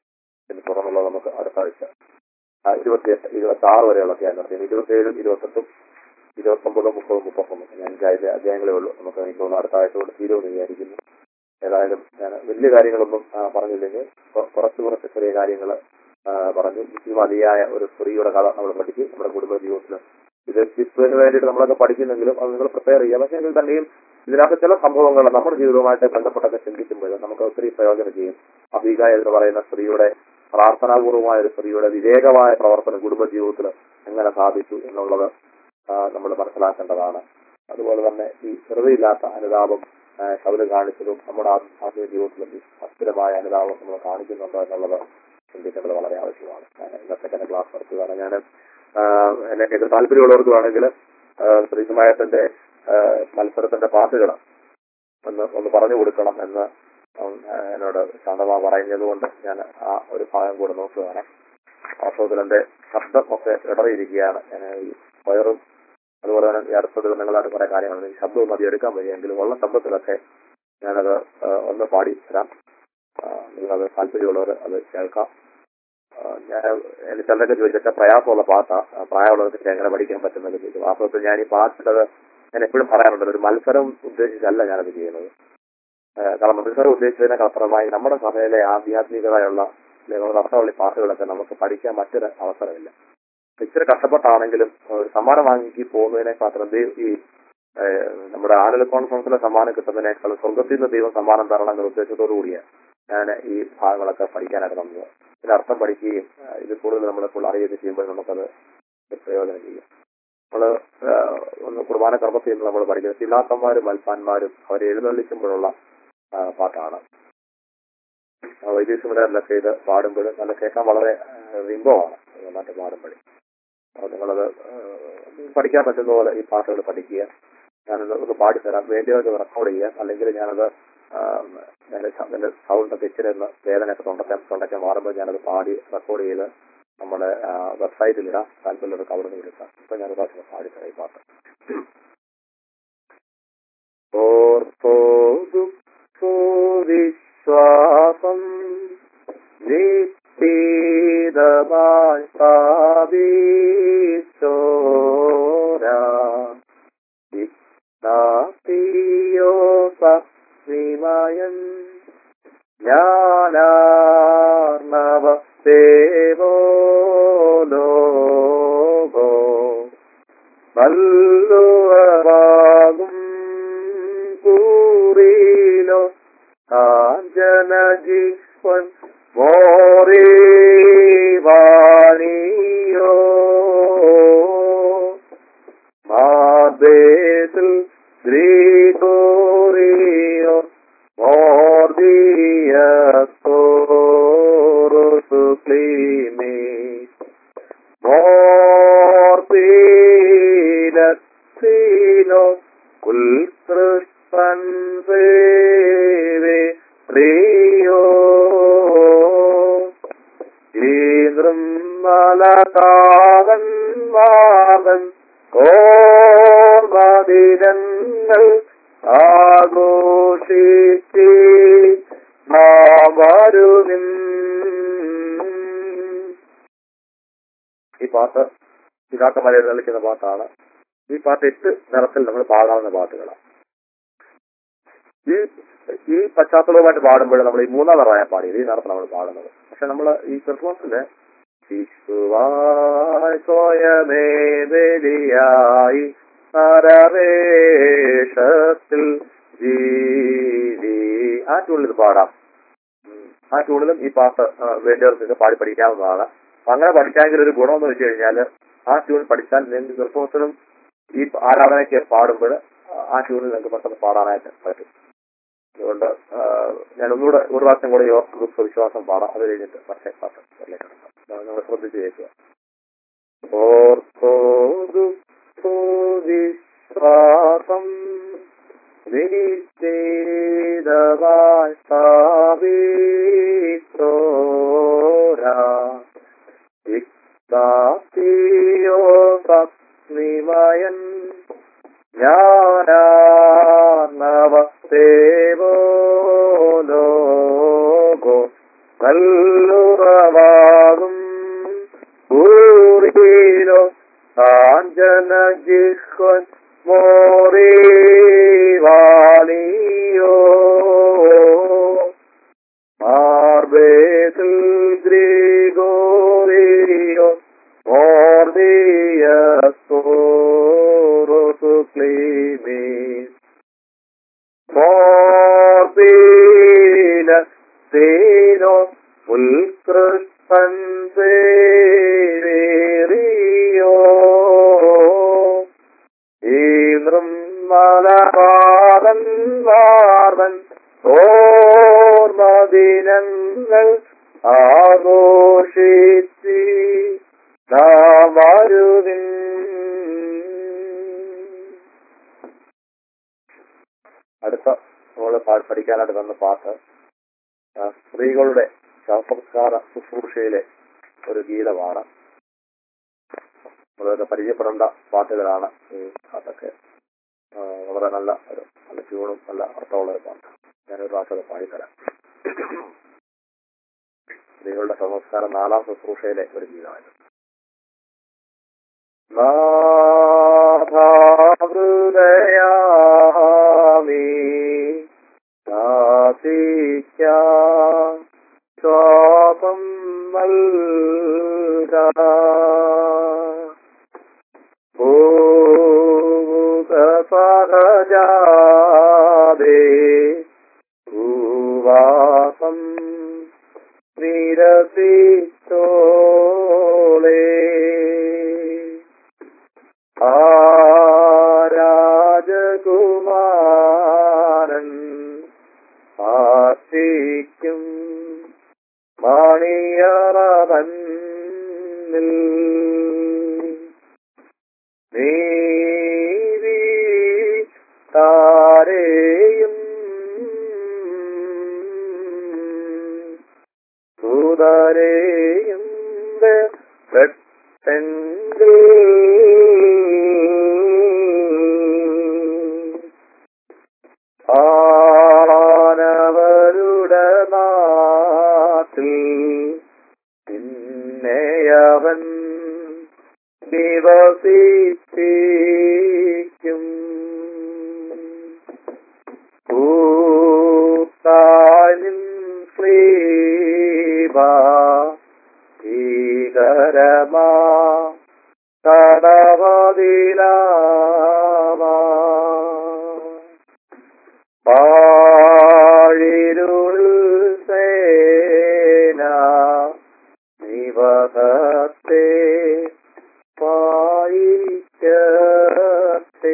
പിന്നെ തുടർന്നുള്ള നമുക്ക് അടുത്ത ആഴ്ച ആ, ഇരുപത്തിയെട്ട് ഇരുപത്തി ആറ് വരെയുള്ള അധ്യായം ഇരുപത്തിയേഴും ഇരുപത്തെട്ടും ഇരുപത്തൊമ്പതും മുപ്പതും മുപ്പത്തൊന്നും ഞാൻ അഞ്ചായത് അധ്യായങ്ങളേ ഉള്ളൂ നമുക്ക് എനിക്ക് തോന്നുന്നു അടുത്ത ആഴ്ചയോട് തീരുമെന്ന് വിചാരിക്കുന്നു ഏതായാലും ഞാൻ വലിയ കാര്യങ്ങളൊന്നും ആ, പറഞ്ഞില്ലെങ്കിൽ കൊ- കുറച്ച് കുറച്ച് ചെറിയ കാര്യങ്ങൾ പറഞ്ഞു ഈ മതിയായ ഒരു സ്ത്രീയുടെ കഥ നമ്മൾ പഠിക്കും നമ്മുടെ കുടുംബ ജീവിതത്തിൽ ഇത് ക്രിസ്തുവിന് വേണ്ടിയിട്ട് നമ്മളൊക്കെ പഠിക്കുന്നെങ്കിലും അത് നിങ്ങൾ പ്രിപ്പയർ ചെയ്യുക പക്ഷേ എങ്കിൽ തന്നെയും ഇതിനകത്ത് ചില സംഭവങ്ങൾ നമ്മുടെ ജീവിതവുമായിട്ട് ബന്ധപ്പെട്ടൊക്കെ ചിന്തിക്കുമ്പോൾ നമുക്ക് ഒത്തിരി പ്രയോജനം ചെയ്യും അബീക എന്ന് പറയുന്ന സ്ത്രീയുടെ പ്രാർത്ഥനാപൂർവമായ ഒരു സ്ത്രീയുടെ വിവേകമായ പ്രവർത്തനം കുടുംബ ജീവിതത്തിൽ എങ്ങനെ സാധിച്ചു എന്നുള്ളത് നമ്മൾ മനസ്സിലാക്കേണ്ടതാണ് അതുപോലെ തന്നെ ഈ വെറുതെയില്ലാത്ത അനുതാപം ആ, ശബര് കാണിച്ചതും നമ്മുടെ ആ- ആത്മീയ ജീവിതത്തിലും ഈ അസ്ഥിരമായ അനുതാപം നമ്മൾ കാണിക്കുന്നുണ്ടോ എന്നുള്ളത് ചിന്തിക്കേണ്ടത് വളരെ ആവശ്യമാണ് ഞാൻ ഇന്നത്തെ തന്നെ ക്ലാസ് നടത്തുകയാണ് ഞാൻ എന്നെ കേട്ട് താല്പര്യമുള്ളവർക്ക് വേണമെങ്കിൽ ശ്രീകുമാരത്തിന്റെ മത്സരത്തിന്റെ പാട്ടുകൾ ഒന്ന് ഒന്ന് പറഞ്ഞു കൊടുക്കണം എന്ന് ഉം, ആ, എന്നോട് ശാന്തമ പറയുന്നത് കൊണ്ട് ഞാൻ ആ ഒരു ഭാഗം കൂടെ നോക്കുകയാണ് വാസ്തവത്തിൽ എന്റെ ശബ്ദം ഒക്കെ ഇടറിയിരിക്കുകയാണ് ഞാൻ ഈ വയറും അതുപോലെ തന്നെ ഈ അടുത്ത ദിവസങ്ങളായിട്ട് കുറെ കാര്യങ്ങൾ ഈ ശബ്ദം മതി എടുക്കാൻ വയ്യെങ്കിലും ഉള്ള ശബ്ദത്തിലൊക്കെ ഞാനത് ആ, ഒന്ന് പാടി തരാം ആ, നിങ്ങളത് താല്പര്യമുള്ളവർ അത് കേൾക്കാം ആ, ഞാൻ എനിക്ക് ചിലരൊക്കെ ചോദിച്ചിട്ട് പ്രയാസമുള്ള പാട്ടാ ആ, പ്രായമുള്ളവർക്ക് എങ്ങനെ പഠിക്കാൻ പറ്റുന്നത് ചോദിച്ചു വാസ്തവത്തിൽ ഞാൻ ഈ പാട്ടിട്ടത് ഞാൻ എപ്പോഴും പറയാറുണ്ട് ഒരു മത്സരം ഉദ്ദേശിച്ചല്ല ഞാനത് ചെയ്യുന്നത് ആ, കാരണം മത്സരം ഉദ്ദേശിച്ചതിനൊക്കെ അപ്പുറമായി നമ്മുടെ സഭയിലെ ആധ്യാത്മികതയുള്ള അല്ലെങ്കിൽ അർത്ഥമുള്ള പാട്ടുകളൊക്കെ നമുക്ക് പഠിക്കാൻ മറ്റൊരു അവസരമില്ല ഇച്ചിരി കഷ്ടപ്പെട്ടാണെങ്കിലും ഒരു സമ്മാനം വാങ്ങി പോകുന്നതിനെക്കാളും ദൈവം ഈ ഏഹ്, നമ്മുടെ ആനുവൽ കോൺഫറൻസിലെ സമ്മാനം കിട്ടുന്നതിനേക്കാൾ സ്വർഗത്തിൽ നിന്ന് ദൈവം സമ്മാനം തരണം എന്ന ഉദ്ദേശത്തോടു കൂടിയാണ് ഞാൻ ഈ ഭാഗങ്ങളൊക്കെ പഠിക്കാനായിട്ട് വന്നത് ഇതിന്റെ അർത്ഥം പഠിക്കുകയും ഏഹ്, ഇത് കൂടുതൽ നമ്മളിപ്പോൾ അറിയുകയും ചെയ്യുമ്പോൾ നമുക്കത് പ്രയോജനം ചെയ്യും നമ്മള് ഏഹ്, ഒന്ന് കുർബാന കർമ്മത്തിൽ നിന്ന് നമ്മൾ പഠിക്കുന്നത് സിലാത്തന്മാരും മൽപ്പാന്മാരും അവരെ എഴുന്നള്ളിക്കുമ്പോഴുള്ള ആ, പാട്ടാണ് വൈദ്യസുമരൊക്കെ ഇത് പാടുമ്പോൾ നല്ല കേൾക്കാൻ വളരെ റിംബമാണ് നന്നായിട്ട് പാടുമ്പോൾ അപ്പോൾ നിങ്ങളത് ആ, പഠിക്കാൻ പറ്റുന്ന പോലെ ഈ പാട്ടുകൾ പഠിക്കുക ഞാനത് ഒന്ന് പാടിത്തരാം വേണ്ടിയവർക്ക് റെക്കോർഡ് ചെയ്യാം അല്ലെങ്കിൽ ഞാനത് ആ, എൻ്റെ ശ- എൻ്റെ സൗണ്ടൊക്കെ ഇച്ചിരി ഒന്ന് വേദനയൊക്കെ തൊണ്ടയ്ക്ക് തൊണ്ടയ്ക്ക് മാറുമ്പോൾ ഞാനത് പാടി റെക്കോർഡ് ചെയ്ത് നമ്മുടെ വെബ്സൈറ്റിൽ ഇടാം താല്പര്യമുള്ളവർക്ക് അവിടെ നിന്ന് എടുക്കാം ഇപ്പൊ ഞാൻ പ്രാവശ്യം പാടിത്തരാം ഈ പാട്ട് ഓർത്തോതു വിശ്വാസം നിശ്ചിതമായി സ്ഥാപിച്ചോരാ ഇഗ്നാത്തിയോ സസ്മിമയൻ ജ്ഞാനാർണവ സേവോ ലോകോ നല്ലുവമാകും കൂറിലോ കാഞ്ചന ജീവൻ മോറിവാണിയോ മാതേതിൽ ഗ്രീഗോറിയോ മോർദിയത്തോറുസു ക്ലീമേ മോർപീലത്തിലോ ഉൽകൃഷ്ടൻ സേവേ പ്രിയോ ഈന്ദ്രം മലകാകൻ വാകൻ കോർമദിനങ്ങൾ ആഘോഷിച്ച് നാമരുവിൻ ഈ പാട്ട് പിതാക്കന്മാരെ എഴുന്നള്ളിക്കുന്ന പാട്ടാണ് ഈ പാട്ട് എട്ട് നിറത്തിൽ നമ്മൾ പാടാവുന്ന പാട്ടുകളാണ് ഈ ഈ പശ്ചാത്തലവുമായിട്ട് പാടുമ്പോൾ നമ്മൾ ഈ മൂന്നാം നിറമായ പാടിയത് ഈ നിറത്തിൽ നമ്മൾ പാടുന്നത് പക്ഷെ നമ്മൾ ഈ ക്രിസ്മസിന് ശിശുവായി സ്വയമേ ബലിയായി നരവേഷത്തിൽ ജീവി ആ ട്യൂണിൽ ഇത് പാടാം ഉം. ആ ട്യൂണിലും ഈ പാട്ട് ആ, വേണ്ടിയവർക്ക് ഇത് പാടി പഠിക്കാവുന്നതാണ് അപ്പൊ അങ്ങനെ പഠിക്കാമെങ്കിൽ ഒരു ഗുണമെന്ന് വെച്ച് കഴിഞ്ഞാൽ ആ ട്യൂൺ പഠിച്ചാൽ നിങ്ങൾക്ക് ക്രിസ്മസിനും ഈ ആരാധനയ്ക്ക് പാടുമ്പോൾ ആ ട്യൂണിൽ നിങ്ങൾക്ക് പെട്ടെന്ന് പാടാനായിട്ട് പറ്റും അതുകൊണ്ട് ആ, ഞാൻ ഒന്നുകൂടെ ഒരു പ്രാവശ്യം കൂടെ യോഗ ഗ്രൂപ്പ് വിശ്വാസം പാടാം അത് കഴിഞ്ഞിട്ട് പക്ഷേ പാട്ട് അതിലേക്ക് കിടക്കാം നിങ്ങൾ ശ്രദ്ധിച്ച് കേൾക്കുക ഓർത്തോതു വിശ്വാസം നിശ്ചിതമായി സ്ഥാപിച്ചോരാ ഇക്താത്തിയോ സസ്മിമയൻ ജ്ഞാനാർണവ സേവോ ലോകോ നല്ലുറവാ കാഞ്ചനജിഹ്വൻ മോറിവാളിയോ മാർബേസിൽ ഗ്രിഗോറിയോ മോർദിയസ്തോറോസു ക്ലീമീസ് മോർബീല സേനോ ഉൽകൃഷ്ടൻ സേവേറിയോ ഈന്ദ്രം മലപാതൻ വാർവൻ ഓർമ്മദിനങ്ങൾ ആഘോഷിച്ച് നാം വരുവിൻ അടുത്ത നമ്മൾ പഠിക്കാനായിട്ട് തന്ന പാട്ട് ആ, സ്ത്രീകളുടെ ശവസംസ്കാര ശുശ്രൂഷയിലെ ഒരു ഗീതമാണ് നമ്മളൊക്കെ പരിചയപ്പെടേണ്ട പാട്ടുകളാണ് ഈ പാട്ടൊക്കെ ആ, വളരെ നല്ല ഒരു നല്ല ട്യൂണും നല്ല അർത്ഥമുള്ള ഒരു പാട്ട് ഞാനൊരു പ്രാവശ്യം പാടിത്തരാം സ്ത്രീകളുടെ സംസ്കാരം നാലാം ശുശ്രൂഷയിലെ ഒരു ഗീതമായിരുന്നു നാഥാഹൃദയാമി കാത്തിക്കാം ശോകം നൽക സഹജാദേ ഭൂവാസം നിരസിച്ചോളേ ആരാജകുമാരൻ ആശിക്കും മണിയറവന്നിൽ നീതി താരേയും സുതരേയും വെട്ടെങ്കിൽ ആണവരുടെ നാട്ടിൽ പിന്നെയവൻ നിവസിപ്പിക്കും കൂത്താനിൻ ശ്രീബ ഭീകരമാ തടവതിലാവാ പാഴിരുൾ സേന നിവഹത്തെ പായിക്കത്തെ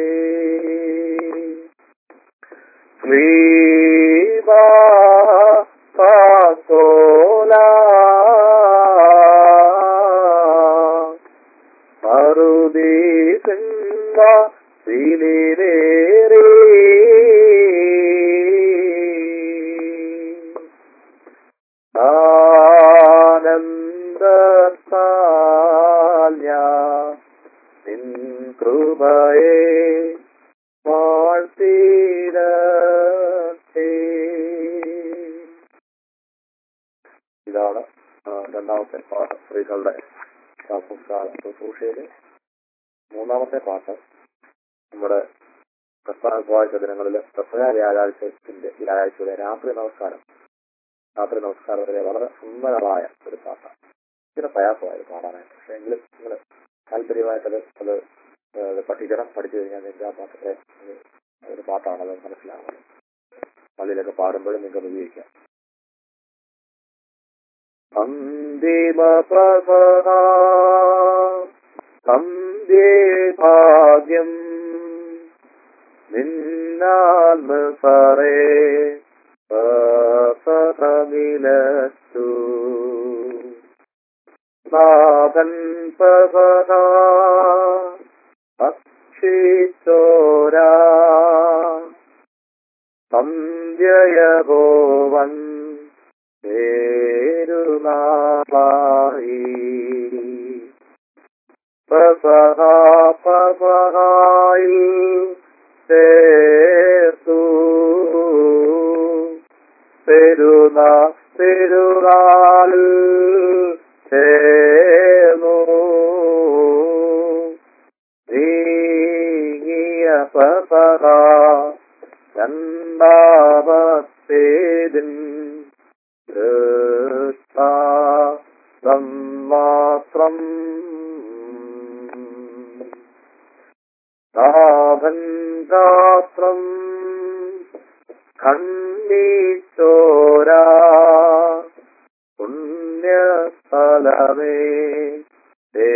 ശ്രീവാ പാസോല മറുതി സിംഹ ശിലിലേറി ആനന്ദത്താൽ ഞാൻ നിൻ കൃപയെ വാഴ്ത്തിടട്ടെ ഇതാണ് ആ, രണ്ടാമത്തെ പാട്ട് സ്ത്രീകളുടെ സംസ്കാര ശുശ്രൂഷയില് മൂന്നാമത്തെ പാട്ട് നമ്മുടെ പ്രസ്ഥാന ദിനങ്ങളിൽ പ്രസംഗ വ്യാഴാഴ്ചത്തിന്റെ വ്യാഴാഴ്ചയുടെ രാത്രി നമസ്കാരം രാത്രി നമസ്കാരത്തിലെ വളരെ സുന്ദരമായ ഒരു പാട്ടാണ് ഇച്ചിരി പ്രയാസമായി പാടാനായിട്ട് പക്ഷെ എങ്കിലും നിങ്ങൾ താല്പര്യമായിട്ടത് അത് ഏഹ് പഠിക്കണം പഠിച്ചു കഴിഞ്ഞാൽ നിങ്ങൾക്ക് ആ പാട്ടത്തെ ഒരു ഒരു പാട്ടാണ് അത് മനസ്സിലാവുന്നത് പള്ളിയിലൊക്കെ പാടുമ്പോഴും നിങ്ങൾക്ക് ഉപയോഗിക്കാം അന്തിമ പ്രസവ അന്ത്യേ ഭാഗ്യം നിന്നാത്മ സറേ സമിലു നാഥൻ പ്രസവ അക്ഷിച്ചോരാ സന്ധ്യയഭോവൻ പേരുനാളായി പ്രസഹ പ്രസഹായിൽ ചേർത്തു പെരുന പെരുനാളിൽ ചേർന്നു രണ്ടാമത്തേതിൻ ദൃഷ്ടാന്തം മാത്രം താപൻ ഗാത്രം ഖണ്ഡിച്ചോരാ പുണ്യസ്ഥലമേ തേ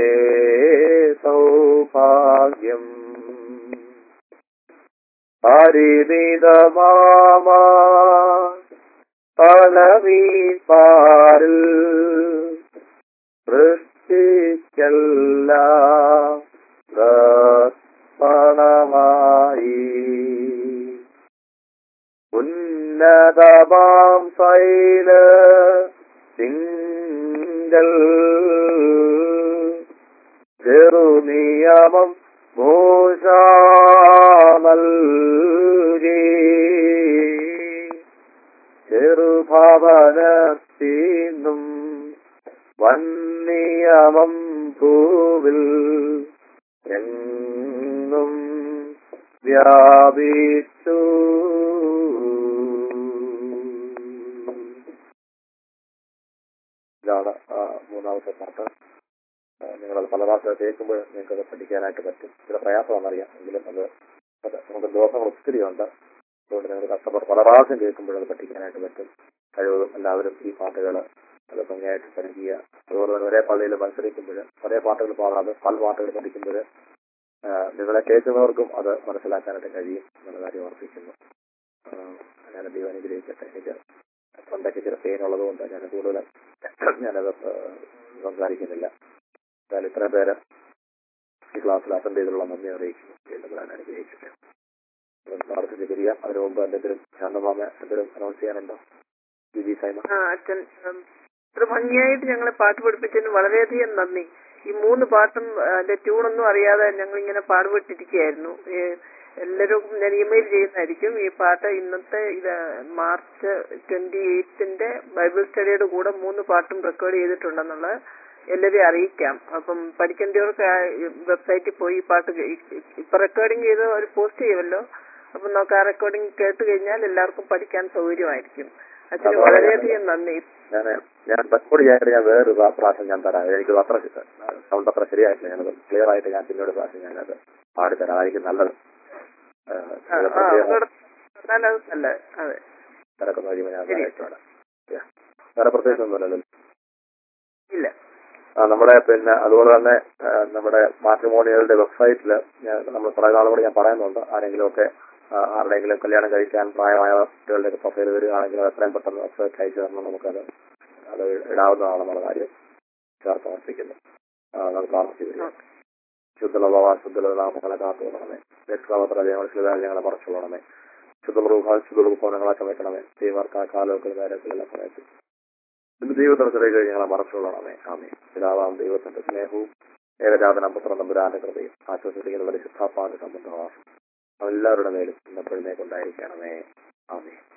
സൗഭാഗ്യം പരിമിതമാമ പലവീപ്പാരിൽ സൃഷ്ടിക്കല്ല പണമായി ഉന്നതമാം ശൈല തിങ്കൾ ചെറുനിയമം മോശ നൽകി ചെറുഭവനത്തിനും വന്നിയമം ഭൂവിൽ എങ്ങും വ്യാപിച്ചു ഇതാണ് ആ മൂന്നാമത്തെ പാട്ട് ആ, നിങ്ങളത് പല പ്രാവശ്യം കേൾക്കുമ്പോൾ നിങ്ങൾക്കത് പഠിക്കാനായിട്ട് പറ്റും ചില പ്രയാസമാണെന്നറിയാം എങ്കിലും അത് അത് നമുക്ക് ദോഷങ്ങൾ ഒത്തിരി ഉണ്ട് അതുകൊണ്ട് നിങ്ങൾ കഷ്ടപ്പെട്ട് പല പ്രാവശ്യം കേൾക്കുമ്പോൾ അത് പഠിക്കാനായിട്ട് പറ്റും കഴിവതും എല്ലാവരും ഈ പാട്ടുകൾ അത് ഭംഗിയായിട്ട് പഠിക്കുക അതുപോലെ തന്നെ ഒരേ പള്ളിയിൽ മത്സരിക്കുമ്പോൾ ഒരേ പാട്ടുകൾ പാടാതെ പല പാട്ടുകൾ പഠിക്കുമ്പോൾ നിങ്ങളെ കേൾക്കുന്നവർക്കും അത് മനസ്സിലാക്കാനായിട്ട് കഴിയും എന്നുള്ള കാര്യം ഓർപ്പിക്കുന്നു ആ, ഞാൻ ദൈവം അനുഗ്രഹിക്കട്ടെ എനിക്ക് തൊണ്ടയ്ക്ക് ചില പെയിൻ ഉള്ളതുകൊണ്ട് ഞാൻ കൂടുതൽ ഞാനത് ആ, സംസാരിക്കുന്നില്ല എന്തായാലും ഇത്രയും പേര് ഈ ക്ലാസ്സിൽ അറ്റൻഡ് ചെയ്തിട്ടുള്ള നന്ദി അറിയിക്കുന്നു വീണ്ടും ഞാൻ അനുഗ്രഹിക്കട്ടെ അപ്പം പ്രാർത്ഥിച്ച് പിരിയാം അതിനു മുമ്പ് എന്തെങ്കിലും ശാന്തമാമ എന്തെങ്കിലും അനൗൺസ് ചെയ്യാനുണ്ടോ ജിജി സൈമ ആ അച്ഛൻ ഉം, ഇത്ര ഭംഗിയായിട്ട് ഞങ്ങളെ പാട്ട് പഠിപ്പിച്ചതിന് വളരെയധികം നന്ദി ഈ മൂന്ന് പാട്ടും അതിന്റെ ട്യൂണൊന്നും അറിയാതെ ഞങ്ങൾ ഇങ്ങനെ പാടുപെട്ടിരിക്കുകയായിരുന്നു ഏ, എല്ലാവരും ഞാൻ ഇമെയിൽ ചെയ്യുന്നതായിരിക്കും ഈ പാട്ട് ഇന്നത്തെ ഇത് മാർച്ച് ട്വന്റി എയ്ത്തിന്റെ ബൈബിൾ സ്റ്റഡിയുടെ കൂടെ മൂന്ന് പാട്ടും റെക്കോർഡ് ചെയ്തിട്ടുണ്ടെന്നുള്ളത് എല്ലാവരെയും അറിയിക്കാം അപ്പം പഠിക്കേണ്ടവർക്ക് വെബ്സൈറ്റിൽ പോയി ഈ പാട്ട് കേ- ഇ- ഇപ്പൊ റെക്കോർഡിംഗ് ചെയ്ത് ഒരു പോസ്റ്റ് ചെയ്യുമല്ലോ അപ്പം നമുക്ക് ആ റെക്കോർഡിംഗ് കേട്ട് കഴിഞ്ഞാൽ എല്ലാവർക്കും പഠിക്കാൻ സൗകര്യമായിരിക്കും അച്ഛന് അതുപോലെ വളരെയധികം നന്ദി ഞാൻ ഞാൻ റെക്കോർഡ് ചെയ്യാനായിട്ട് ഞാൻ വേറൊരു പ്രാ- പ്രാവശ്യം ഞാൻ തരാം എനിക്ക് അത്ര സൗണ്ട് അത്ര ശരിയായിട്ടില്ല ഞാനത് ക്ലിയർ ആയിട്ട് ഞാൻ പിന്നീട് പ്രാവശ്യം ഞാനത് പാടിത്തരാം അതായിരിക്കും നല്ലത് ആ, ആ, ചില ആ, പ്രത്യേക അതോടെ തന്നാൽ അത് നല്ല അതെ തിരക്കുന്ന കഴിയുമ്പോൾ ഞാൻ ശരി. അയച്ചു തരാം. Yeah. വേറെ പ്രത്യേകിച്ച് ഒന്നുമില്ലല്ലോ ഇല്ല ആ, നമ്മുടെ പിന്നെ അതുപോലെ തന്നെ ആ, നമ്മുടെ മാട്രിമോണിയലുടെ വെബ്സൈറ്റിൽ നമ്മൾ കുറേ നാളുകൂടി ഞാൻ പറയുന്നുണ്ട് ആരെങ്കിലും ഒക്കെ ആരുടെയെങ്കിലും കല്യാണം കഴിക്കാൻ പ്രായമായ കുട്ടികളുടെ പ്രൊഫൈൽ വരികയാണെങ്കിൽ അത് എത്രയും പെട്ടെന്ന് വെബ്സൈറ്റ് അയച്ചു തരണം നമുക്കത് അത് ഇടാവുന്നതാണെന്നുള്ള കാര്യം ചേർത്ത് ഓർപ്പിക്കുന്നു ആ, നമുക്ക് പ്രാർത്ഥിച്ചു ശുദ്ധുള്ള ശുദ്ധുള്ള നാമങ്ങളെ കാത്തുകൊള്ളണമേ രക്ഷാപത്ര ജയങ്ങളെ ഞങ്ങളെ മറച്ചുകൊള്ളണമേ ശുദ്ധ റൂഹാൽ ശുദ്ധ ഭവനങ്ങളെ ചമയ്ക്കണമേ ദൈവർക്കാ കാലമൊക്കെ കാര്യത്തിലെല്ലാം പറയട്ടെ ഇന്ന് ദൈവത്തിനത്തിലേക്ക് ഞങ്ങളെ മറച്ചുകൊള്ളണമേ ആമേ പിതാവാം ദൈവത്തിന്റെ സ്നേഹവും ഏകജാതന പുത്ര നമ്പുരാന്റെ കൃപയും ആശ്വസിപ്പിക്കുന്ന പരിശുദ്ധാപ്പാന്റെ സംബന്ധവാസം എല്ലാവരുടെ മേലും ഇന്നപ്പോഴേക്കുണ്ടായിരിക്കണമേ ആമേ